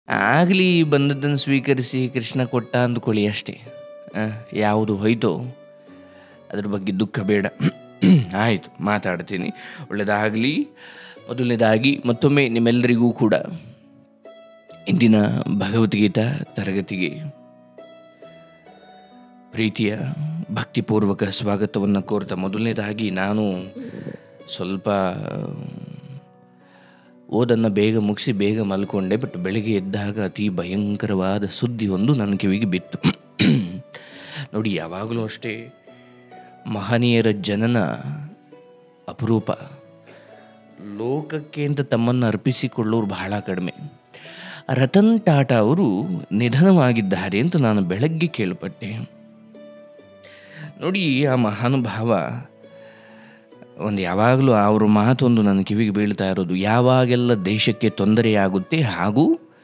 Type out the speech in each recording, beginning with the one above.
ಆಗಲಿ ಬಂದದ್ದನ್ನು ಸ್ವೀಕರಿಸಿ ಕೃಷ್ಣ ಕೊಟ್ಟ ಅಂದ್ಕೊಳ್ಳಿ ಅಷ್ಟೇ ಆ, ಯಾವುದು ಹೋಯ್ತೋ ಅದ್ರ ಬಗ್ಗೆ ದುಃಖ ಬೇಡ ಆಯಿತು ಮಾತಾಡ್ತೀನಿ ಒಳ್ಳೆಯದಾಗಲಿ ಮೊದಲನೇದಾಗಿ ಮತ್ತೊಮ್ಮೆ ನಿಮ್ಮೆಲ್ಲರಿಗೂ ಕೂಡ ಇಂದಿನ ಭಗವದ್ಗೀತಾ ತರಗತಿಗೆ ಪ್ರೀತಿಯ ಭಕ್ತಿಪೂರ್ವಕ ಸ್ವಾಗತವನ್ನು ಕೋರ್ತಾ ಮೊದಲನೇದಾಗಿ ನಾನು ಸ್ವಲ್ಪ ಓದನ್ನು ಬೇಗ ಮುಗಿಸಿ ಬೇಗ ಮಲ್ಕೊಂಡೆ ಬಟ್ ಬೆಳಗ್ಗೆ ಎದ್ದಾಗ ಅತಿ ಭಯಂಕರವಾದ ಸುದ್ದಿ ಒಂದು ನನ್ನ ಕಿವಿಗೆ ಬಿತ್ತು ನೋಡಿ ಯಾವಾಗಲೂ ಅಷ್ಟೇ ಮಹನೀಯರ ಜನನ ಅಪರೂಪ ಲೋಕಕ್ಕೆ ಅಂತ ತಮ್ಮನ್ನು ಅರ್ಪಿಸಿಕೊಳ್ಳೋರು ಬಹಳ ಕಡಿಮೆ ರತನ್ ಟಾಟಾ ಅವರು ನಿಧನವಾಗಿದ್ದಾರೆ ಅಂತ ನಾನು ಬೆಳಗ್ಗೆ ಕೇಳ್ಪಟ್ಟೆ ನೋಡಿ ಆ ಮಹಾನುಭಾವ ಒಂದು ಯಾವಾಗಲೂ ಅವ್ರ ಮಾತೊಂದು ನನ್ನ ಕಿವಿಗೆ ಬೀಳ್ತಾ ಇರೋದು ಯಾವಾಗೆಲ್ಲ ದೇಶಕ್ಕೆ ತೊಂದರೆಯಾಗುತ್ತೆ ಹಾಗೂ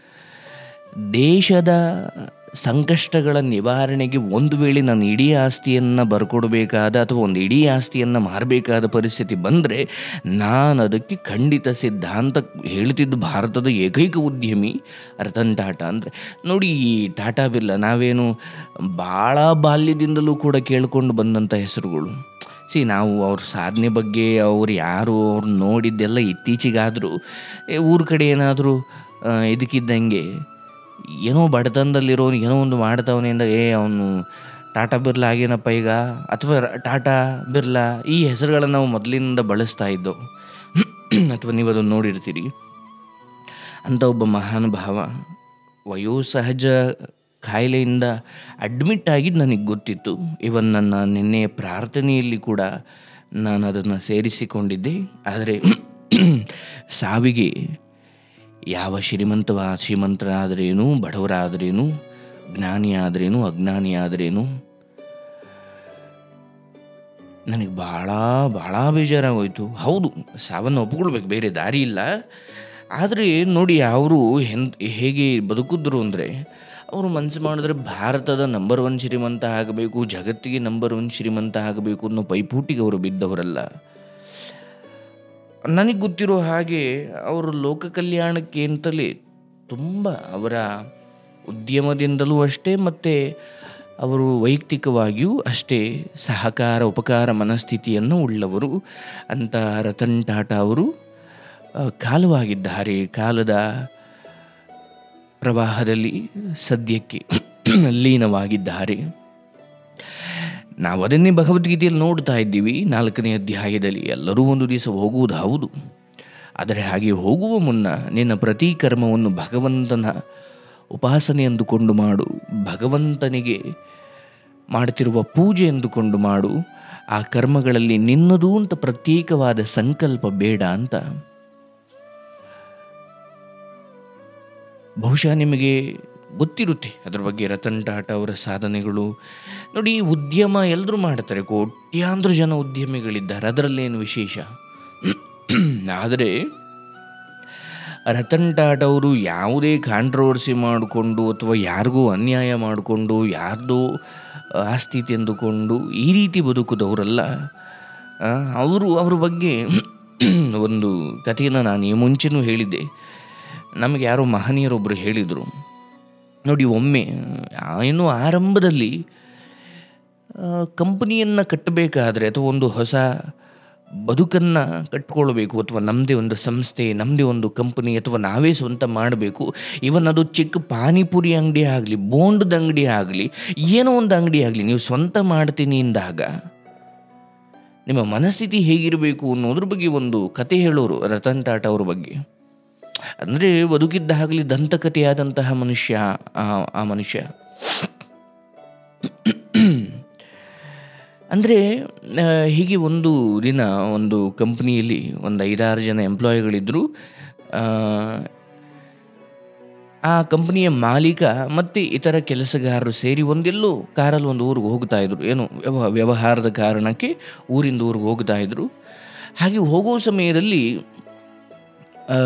ದೇಶದ ಸಂಕಷ್ಟಗಳ ನಿವಾರಣೆಗೆ ಒಂದು ವೇಳೆ ನಾನು ಇಡೀ ಆಸ್ತಿಯನ್ನು ಬರ್ಕೊಡ್ಬೇಕಾದ ಅಥವಾ ಒಂದು ಇಡೀ ಆಸ್ತಿಯನ್ನು ಮಾರಬೇಕಾದ ಪರಿಸ್ಥಿತಿ ಬಂದರೆ ನಾನು ಅದಕ್ಕೆ ಖಂಡಿತ ಸಿದ್ಧಾಂತ ಹೇಳ್ತಿದ್ದು ಭಾರತದ ಏಕೈಕ ಉದ್ಯಮಿ ರತನ್ ಟಾಟಾ ಅಂದರೆ ನೋಡಿ ಈ ಟಾಟಾ ಬಿರ್ಲಾ ನಾವೇನು ಭಾಳ ಬಾಲ್ಯದಿಂದಲೂ ಕೂಡ ಕೇಳ್ಕೊಂಡು ಬಂದಂಥ ಹೆಸರುಗಳು ಸಿ ನಾವು ಅವ್ರ ಸಾಧನೆ ಬಗ್ಗೆ ಅವ್ರು ಯಾರು ಅವ್ರು ನೋಡಿದ್ದೆಲ್ಲ ಇತ್ತೀಚೆಗಾದರೂ ಊರ ಕಡೆ ಏನಾದರೂ ಇದಕ್ಕಿದ್ದಂಗೆ ಏನೋ ಬಡತನದಲ್ಲಿರೋನು ಏನೋ ಒಂದು ಮಾಡ್ತಾವನೆ ಅಂದಾಗ ಏ ಅವನು ಟಾಟಾ ಬಿರ್ಲಾ ಆಗೇನಪ್ಪ ಈಗ ಅಥವಾ ರ- ಟಾಟಾ ಬಿರ್ಲಾ ಈ ಹೆಸರುಗಳನ್ನು ನಾವು ಮೊದಲಿನಿಂದ ಬಳಸ್ತಾ ಇದ್ದವು ಅಥವಾ ನೀವು ಅದನ್ನು ನೋಡಿರ್ತೀರಿ ಅಂತ ಒಬ್ಬ ಮಹಾನುಭಾವ ವಯೋಸಹಜ ಕಾಯಿಲೆಯಿಂದ ಅಡ್ಮಿಟ್ ಆಗಿದ್ದು ನನಗೆ ಗೊತ್ತಿತ್ತು ಇವನ್ ನನ್ನ ನಿನ್ನೆ ಪ್ರಾರ್ಥನೆಯಲ್ಲಿ ಕೂಡ ನಾನು ಅದನ್ನು ಸೇರಿಸಿಕೊಂಡಿದ್ದೆ ಆದರೆ ಸಾವಿಗೆ ಯಾವ ಶ್ರೀಮಂತವ ಶ್ರೀಮಂತರಾದರೇನು ಬಡವರಾದರೇನು ಜ್ಞಾನಿ ಆದರೇನು ಅಜ್ಞಾನಿ ಆದರೇನು ನನಗೆ ಭಾಳ ಭಾಳ ಬೇಜಾರಾಗೋಯ್ತು ಹೌದು ಸಾವನ್ನು ಒಪ್ಕೊಳ್ಬೇಕು ಬೇರೆ ದಾರಿ ಇಲ್ಲ ಆದರೆ ನೋಡಿ ಅವರು ಹೆನ್ ಹೇಗೆ ಬದುಕಿದ್ರು ಅಂದರೆ ಅವರು ಮನಸ್ಸು ಮಾಡಿದ್ರೆ ಭಾರತದ ನಂಬರ್ ಒನ್ ಶ್ರೀಮಂತ ಆಗಬೇಕು ಜಗತ್ತಿಗೆ ನಂಬರ್ ಒನ್ ಶ್ರೀಮಂತ ಆಗಬೇಕು ಅನ್ನೋ ಪೈಪೋಟಿಗೆ ಅವರು ಬಿದ್ದವರಲ್ಲ ನನಗೆ ಗೊತ್ತಿರೋ ಹಾಗೆ ಅವರು ಲೋಕ ಕಲ್ಯಾಣಕ್ಕೆ ಅಂತಲೇ ತುಂಬ ಅವರ ಉದ್ಯಮದಿಂದಲೂ ಅಷ್ಟೇ ಮತ್ತು ಅವರು ವೈಯಕ್ತಿಕವಾಗಿಯೂ ಅಷ್ಟೇ ಸಹಕಾರ ಉಪಕಾರ ಮನಸ್ಥಿತಿಯನ್ನು ಉಳ್ಳವರು ಅಂತ ರತನ್ ಟಾಟಾ ಅವರು ಆ, ಕಾಲವಾಗಿದ್ದಾರೆ ಕಾಲದ ಪ್ರವಾಹದಲ್ಲಿ ಸದ್ಯಕ್ಕೆ ಲೀನವಾಗಿದ್ದಾರೆ ನಾವು ಅದನ್ನೇ ಭಗವದ್ಗೀತೆಯಲ್ಲಿ ನೋಡ್ತಾ ಇದ್ದೀವಿ ನಾಲ್ಕನೇ ಅಧ್ಯಾಯದಲ್ಲಿ ಎಲ್ಲರೂ ಒಂದು ದಿವಸ ಹೋಗುವುದು ಹೌದು ಆದರೆ ಹಾಗೆ ಹೋಗುವ ಮುನ್ನ ನಿನ್ನ ಪ್ರತಿ ಕರ್ಮವನ್ನು ಭಗವಂತನ ಉಪಾಸನೆ ಎಂದುಕೊಂಡು ಮಾಡು ಭಗವಂತನಿಗೆ ಮಾಡ್ತಿರುವ ಪೂಜೆ ಎಂದುಕೊಂಡು ಮಾಡು ಆ ಕರ್ಮಗಳಲ್ಲಿ ನಿನ್ನದು ಅಂತ ಪ್ರತ್ಯೇಕವಾದ ಸಂಕಲ್ಪ ಬೇಡ ಅಂತ ಬಹುಶಃ ನಿಮಗೆ ಗೊತ್ತಿರುತ್ತೆ ಅದರ ಬಗ್ಗೆ ರತನ್ ಟಾಟಾ ಅವರ ಸಾಧನೆಗಳು ನೋಡಿ ಉದ್ಯಮ ಎಲ್ಲರೂ ಮಾಡ್ತಾರೆ ಕೋಟ್ಯಾಂತರ ಜನ ಉದ್ಯಮಿಗಳಿದ್ದಾರೆ ಅದರಲ್ಲೇನು ವಿಶೇಷ ಆದರೆ ರತನ್ ಟಾಟಾ ಅವರು ಯಾವುದೇ ಕಾಂಟ್ರವರ್ಸಿ ಮಾಡಿಕೊಂಡು ಅಥವಾ ಯಾರಿಗೂ ಅನ್ಯಾಯ ಮಾಡಿಕೊಂಡು ಯಾರ್ದೋ ಆಸ್ತಿ ತೆಂದುಕೊಂಡು ಈ ರೀತಿ ಬದುಕಿದವರಲ್ಲ ಆ, ಅವರು ಅವ್ರ ಬಗ್ಗೆ ಒಂದು ಕಥೆಯನ್ನು ನಾನು ಈ ಮುಂಚೆನೂ ಹೇಳಿದ್ದೆ ನಮಗೆ ಯಾರೋ ಮಹನೀಯರೊಬ್ಬರು ಹೇಳಿದರು ನೋಡಿ ಒಮ್ಮೆ ಆ, ಏನು ಆರಂಭದಲ್ಲಿ ಕಂಪನಿಯನ್ನು ಕಟ್ಟಬೇಕಾದ್ರೆ ಅಥವಾ ಒಂದು ಹೊಸ ಬದುಕನ್ನು ಕಟ್ಕೊಳ್ಬೇಕು ಅಥವಾ ನಮ್ಮದೇ ಒಂದು ಸಂಸ್ಥೆ ನಮ್ಮದೇ ಒಂದು ಕಂಪನಿ ಅಥವಾ ನಾವೇ ಸ್ವಂತ ಮಾಡಬೇಕು ಇವನ್ ಅದು ಚಿಕ್ಕ ಪಾನಿಪುರಿ ಅಂಗಡಿ ಆಗಲಿ ಬೋಂಡದ ಅಂಗಡಿ ಆಗಲಿ ಏನೋ ಒಂದು ಅಂಗಡಿ ಆಗಲಿ ನೀವು ಸ್ವಂತ ಮಾಡ್ತೀನಿ ಎಂದಾಗ ನಿಮ್ಮ ಮನಸ್ಥಿತಿ ಹೇಗಿರಬೇಕು ಅನ್ನೋದ್ರ ಬಗ್ಗೆ ಒಂದು ಕತೆ ಹೇಳೋರು ರತನ್ ಟಾಟಾ ಅವ್ರ ಬಗ್ಗೆ ಅಂದರೆ ಬದುಕಿದ್ದಾಗಲಿ ದಂತಕಥೆಯಾದಂತಹ ಮನುಷ್ಯ ಆ- ಆ ಮನುಷ್ಯ ಅಂದರೆ ಹೀಗೆ ಒಂದು ದಿನ ಒಂದು ಕಂಪ್ನಿಯಲ್ಲಿ ಒಂದು ಐದಾರು ಜನ ಎಂಪ್ಲಾಯಿಗಳಿದ್ದರು ಆ ಕಂಪನಿಯ ಮಾಲೀಕ ಮತ್ತು ಇತರ ಕೆಲಸಗಾರರು ಸೇರಿ ಒಂದೆಲ್ಲೋ ಕಾರಲ್ಲಿ ಒಂದು ಊರಿಗೆ ಹೋಗ್ತಾ ಇದ್ರು ಏನು ವ್ಯವ ವ್ಯವಹಾರದ ಕಾರಣಕ್ಕೆ ಊರಿಂದ ಊರಿಗೆ ಹೋಗ್ತಾ ಇದ್ರು ಹಾಗೆ ಹೋಗೋ ಸಮಯದಲ್ಲಿ ಆ,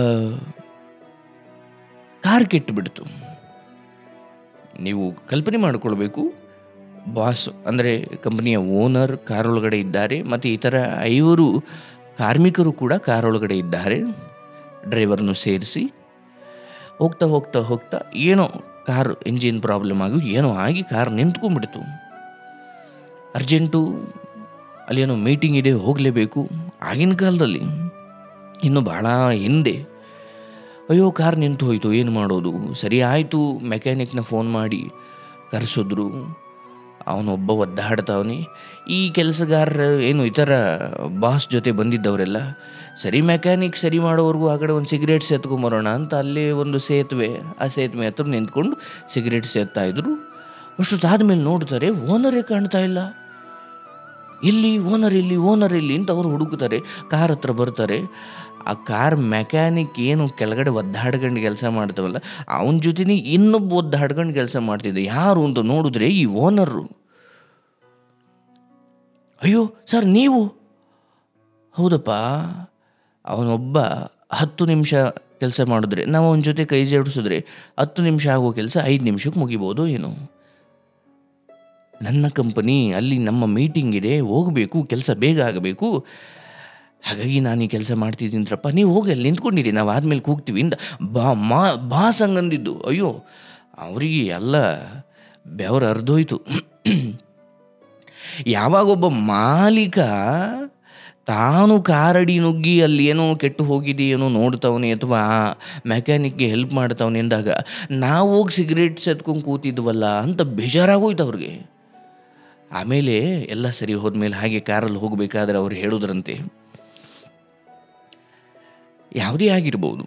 ಕಾರ್ ಕೆಟ್ಟು ಬಿಡ್ತು ನೀವು ಕಲ್ಪನೆ ಮಾಡಿಕೊಳ್ಬೇಕು ಬಾಸ್ ಅಂದರೆ ಕಂಪನಿಯ ಓನರ್ ಕಾರೊಳಗಡೆ ಇದ್ದಾರೆ ಮತ್ತು ಇತರ ಐವರು ಕಾರ್ಮಿಕರು ಕೂಡ ಕಾರೊಳಗಡೆ ಇದ್ದಾರೆ ಡ್ರೈವರ್ನು ಸೇರಿಸಿ ಹೋಗ್ತಾ ಹೋಗ್ತಾ ಹೋಗ್ತಾ ಏನೋ ಕಾರ್ ಇಂಜಿನ್ ಪ್ರಾಬ್ಲಮ್ ಆಗಿ ಏನೋ ಆಗಿ ಕಾರ್ ನಿಂತ್ಕೊಂಡ್ಬಿಡ್ತು ಅರ್ಜೆಂಟು ಅಲ್ಲೇನೋ ಮೀಟಿಂಗ್ ಇದೆ ಹೋಗಲೇಬೇಕು ಆಗಿನ ಕಾಲದಲ್ಲಿ ಇನ್ನು ಭಾಳ ಹಿಂದೆ ಅಯ್ಯೋ ಕಾರ್ ನಿಂತು ಹೋಯ್ತು ಏನು ಮಾಡೋದು ಸರಿ ಆಯಿತು ಮೆಕ್ಯಾನಿಕ್ನ ಫೋನ್ ಮಾಡಿ ಕರೆಸಿದ್ರು ಅವನೊಬ್ಬ ಒದ್ದಾಡ್ತಾವನಿ ಈ ಕೆಲಸಗಾರರು ಏನು ಇತರ ಬಾಸ್ ಜೊತೆ ಬಂದಿದ್ದವರೆಲ್ಲ ಸರಿ ಮೆಕ್ಯಾನಿಕ್ ಸರಿ ಮಾಡೋವರೆಗೂ ಆ ಕಡೆ ಒಂದು ಸಿಗರೇಟ್ ಸೇತ್ಕೊಂಬರೋಣ ಅಂತ ಅಲ್ಲಿ ಒಂದು ಸೇತುವೆ ಆ ಸೇತುವೆ ಹತ್ರ ನಿಂತ್ಕೊಂಡು ಸಿಗರೇಟ್ ಸೇದ್ತಾ ಇದ್ರು ಅಷ್ಟೊತ್ತಾದ್ಮೇಲೆ ನೋಡ್ತಾರೆ ಓನರೇ ಕಾಣ್ತಾ ಇಲ್ಲ ಇಲ್ಲಿ ಓನರ್ ಇಲ್ಲಿ ಓನರ್ ಇಲ್ಲಿ ಅಂತ ಅವ್ರು ಹುಡುಕ್ತಾರೆ ಕಾರ್ ಹತ್ರ ಬರ್ತಾರೆ ಆ ಕಾರ್ ಮೆಕ್ಯಾನಿಕ್ ಏನು ಕೆಳಗಡೆ ಒದ್ದಾಡ್ಕೊಂಡು ಕೆಲಸ ಮಾಡ್ತಾವಲ್ಲ ಅವನ ಜೊತೆನೇ ಇನ್ನೊಬ್ಬ ಒದ್ದಾಡ್ಕೊಂಡು ಕೆಲಸ ಮಾಡ್ತಿದ್ದೆ ಯಾರು ಅಂತ ನೋಡಿದ್ರೆ ಈ ಓನರು ಅಯ್ಯೋ ಸರ್ ನೀವು ಹೌದಪ್ಪ ಅವನೊಬ್ಬ ಹತ್ತು ನಿಮಿಷ ಕೆಲಸ ಮಾಡಿದ್ರೆ ನಾವು ಅವನ ಜೊತೆ ಕೈ ಜೋಡಿಸಿದ್ರೆ ಹತ್ತು ನಿಮಿಷ ಆಗೋ ಕೆಲಸ ಐದು ನಿಮಿಷಕ್ಕೆ ಮುಗಿಬೋದು ಏನು ನನ್ನ ಕಂಪನಿ ಅಲ್ಲಿ ನಮ್ಮ ಮೀಟಿಂಗ್ ಇದೆ ಹೋಗಬೇಕು ಕೆಲಸ ಬೇಗ ಆಗಬೇಕು ಹಾಗಾಗಿ ನಾನು ಈ ಕೆಲಸ ಮಾಡ್ತಿದ್ದೀನಿರಪ್ಪ ನೀವು ಹೋಗಿ ಅಲ್ಲಿ ನಿಂತ್ಕೊಂಡಿರಿ ನಾವು ಆದಮೇಲೆ ಕೂಗ್ತೀವಿ ಇಂದ ಬಾ ಮಾ ಬಾಸ್ ಹಂಗಂದಿದ್ದು ಅಯ್ಯೋ ಅವರಿಗೆ ಎಲ್ಲ ಬೆವರು ಅರ್ಧೋಯ್ತು ಯಾವಾಗೊಬ್ಬ ಮಾಲೀಕ ತಾನು ಕಾರಡಿ ನುಗ್ಗಿ ಅಲ್ಲಿ ಏನೋ ಕೆಟ್ಟು ಹೋಗಿದೆಯೇನೋ ನೋಡ್ತಾವನೆ ಅಥವಾ ಮೆಕ್ಯಾನಿಕ್ಗೆ ಹೆಲ್ಪ್ ಮಾಡ್ತಾವನೆ ಅಂದಾಗ ನಾವು ಹೋಗಿ ಸಿಗರೇಟ್ ಸೆತ್ಕೊಂಡು ಕೂತಿದ್ವಲ್ಲ ಅಂತ ಬೇಜಾರಾಗೋಯ್ತು ಅವ್ರಿಗೆ ಆಮೇಲೆ ಎಲ್ಲ ಸರಿ ಹೋದ್ಮೇಲೆ ಹಾಗೆ ಕಾರಲ್ಲಿ ಹೋಗಬೇಕಾದ್ರೆ ಅವ್ರು ಹೇಳೋದ್ರಂತೆ ಯಾವುದೇ ಆಗಿರ್ಬೋದು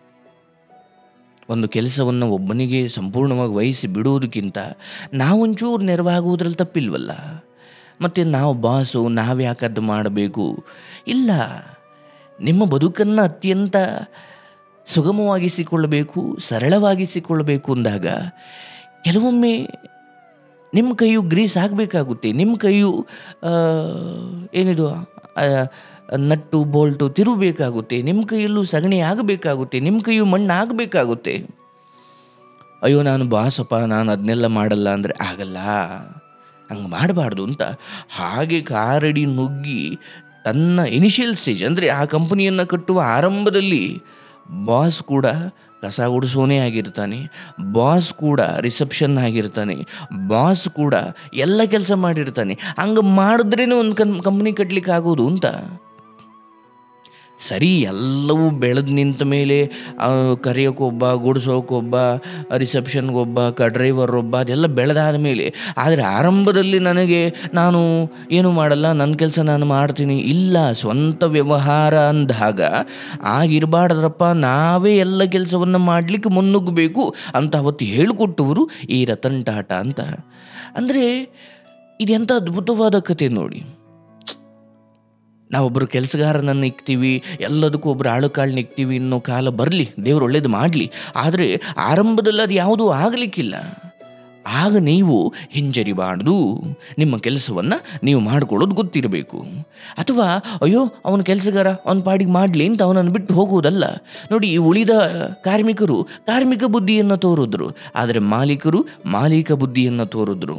ಒಂದು ಕೆಲಸವನ್ನು ಒಬ್ಬನಿಗೆ ಸಂಪೂರ್ಣವಾಗಿ ವಹಿಸಿ ಬಿಡುವುದಕ್ಕಿಂತ ನಾವೊಂಚೂರು ನೆರವಾಗುವುದ್ರಲ್ಲಿ ತಪ್ಪಿಲ್ವಲ್ಲ ಮತ್ತು ನಾವು ಬಾಸು ನಾವ್ಯಾಕದ್ದು ಮಾಡಬೇಕು ಇಲ್ಲ ನಿಮ್ಮ ಬದುಕನ್ನು ಅತ್ಯಂತ ಸುಗಮವಾಗಿಸಿಕೊಳ್ಳಬೇಕು ಸರಳವಾಗಿಸಿಕೊಳ್ಳಬೇಕು ಅಂದಾಗ ಕೆಲವೊಮ್ಮೆ ನಿಮ್ಮ ಕೈಯು ಗ್ರೀಸ್ ಆಗಬೇಕಾಗುತ್ತೆ ನಿಮ್ಮ ಕೈಯು ಆ, ಏನಿದು ಆ, ನಟ್ಟು ಬೋಲ್ಟು ತಿರುಗಬೇಕಾಗುತ್ತೆ ನಿಮ್ಮ ಕೈಯಲ್ಲೂ ಸಗಣಿ ಆಗಬೇಕಾಗುತ್ತೆ ನಿಮ್ಮ ಕೈಯು ಮಣ್ಣು ಆಗಬೇಕಾಗುತ್ತೆ ಅಯ್ಯೋ ನಾನು ಬಾಸಪ್ಪ ನಾನು ಅದನ್ನೆಲ್ಲ ಮಾಡಲ್ಲ ಅಂದರೆ ಆಗಲ್ಲ ಹಂಗೆ ಮಾಡಬಾರ್ದು ಅಂತ ಹಾಗೆ ಕಾರಡಿ ನುಗ್ಗಿ ತನ್ನ ಇನಿಷಿಯಲ್ ಸ್ಟೇಜ್ ಅಂದರೆ ಆ ಕಂಪನಿಯನ್ನು ಕಟ್ಟುವ ಆರಂಭದಲ್ಲಿ ಬಾಸ್ ಕೂಡ ಕಸ ಗುಡಿಸೋನೇ ಆಗಿರ್ತಾನೆ ಬಾಸ್ ಕೂಡ ರಿಸೆಪ್ಷನ್ ಆಗಿರ್ತಾನೆ ಬಾಸ್ ಕೂಡ ಎಲ್ಲ ಕೆಲಸ ಮಾಡಿರ್ತಾನೆ ಹಂಗೆ ಮಾಡಿದ್ರೇ ಒಂದು ಕನ್ ಕಂಪ್ನಿ ಕಟ್ಲಿಕ್ಕೆ ಆಗೋದು ಅಂತ ಸರಿ ಎಲ್ಲವೂ ಬೆಳೆದು ನಿಂತ ಮೇಲೆ ಆ, ಕರೆಯೋಕ್ಕೊಬ್ಬ ಗುಡಿಸೋಕ್ಕೊಬ್ಬ ರಿಸೆಪ್ಷನ್ಗೊಬ್ಬ ಕ ಡ್ರೈವರ್ ಒಬ್ಬ ಅದೆಲ್ಲ ಬೆಳೆದಾದ ಮೇಲೆ ಆದರೆ ಆರಂಭದಲ್ಲಿ ನನಗೆ ನಾನು ಏನು ಮಾಡಲ್ಲ ನನ್ನ ಕೆಲಸ ನಾನು ಮಾಡ್ತೀನಿ ಇಲ್ಲ ಸ್ವಂತ ವ್ಯವಹಾರ ಅಂದಾಗ ಆಗಿರಬಾರ್ದ್ರಪ್ಪ ನಾವೇ ಎಲ್ಲ ಕೆಲಸವನ್ನು ಮಾಡಲಿಕ್ಕೆ ಮುನ್ನುಗ್ಗಬೇಕು ಅಂತ ಅವತ್ತು ಹೇಳಿಕೊಟ್ಟವರು ಈ ರತನ್ ಟಾಟಾ ಅಂತ ಅಂದರೆ ಇದೆಂಥ ಅದ್ಭುತವಾದ ಕತೆ ನೋಡಿ ನಾವೊಬ್ಬರು ಕೆಲಸಗಾರನನ್ನು ಇಕ್ತೀವಿ ಎಲ್ಲದಕ್ಕೂ ಒಬ್ಬರು ಆಳುಕಾಳನ್ನ ಇಕ್ತೀವಿ ಅನ್ನೋ ಕಾಲ ಬರಲಿ ದೇವ್ರು ಒಳ್ಳೇದು ಮಾಡಲಿ ಆದರೆ ಆರಂಭದಲ್ಲಿ ಅದು ಯಾವುದೂ ಆಗಲಿಕ್ಕಿಲ್ಲ ಆಗ ನೀವು ಹಿಂಜರಿಬಾರ್ದು ನಿಮ್ಮ ಕೆಲಸವನ್ನು ನೀವು ಮಾಡ್ಕೊಳ್ಳೋದು ಗೊತ್ತಿರಬೇಕು ಅಥವಾ ಅಯ್ಯೋ ಅವನ ಕೆಲಸಗಾರ ಅವನ ಪಾಡಿಗೆ ಮಾಡಲಿ ಅಂತ ಅವನನ್ನು ಬಿಟ್ಟು ಹೋಗುವುದಲ್ಲ ನೋಡಿ ಈ ಉಳಿದ ಕಾರ್ಮಿಕರು ಕಾರ್ಮಿಕ ಬುದ್ಧಿಯನ್ನು ತೋರಿದ್ರು ಆದರೆ ಮಾಲೀಕರು ಮಾಲೀಕ ಬುದ್ಧಿಯನ್ನು ತೋರಿದ್ರು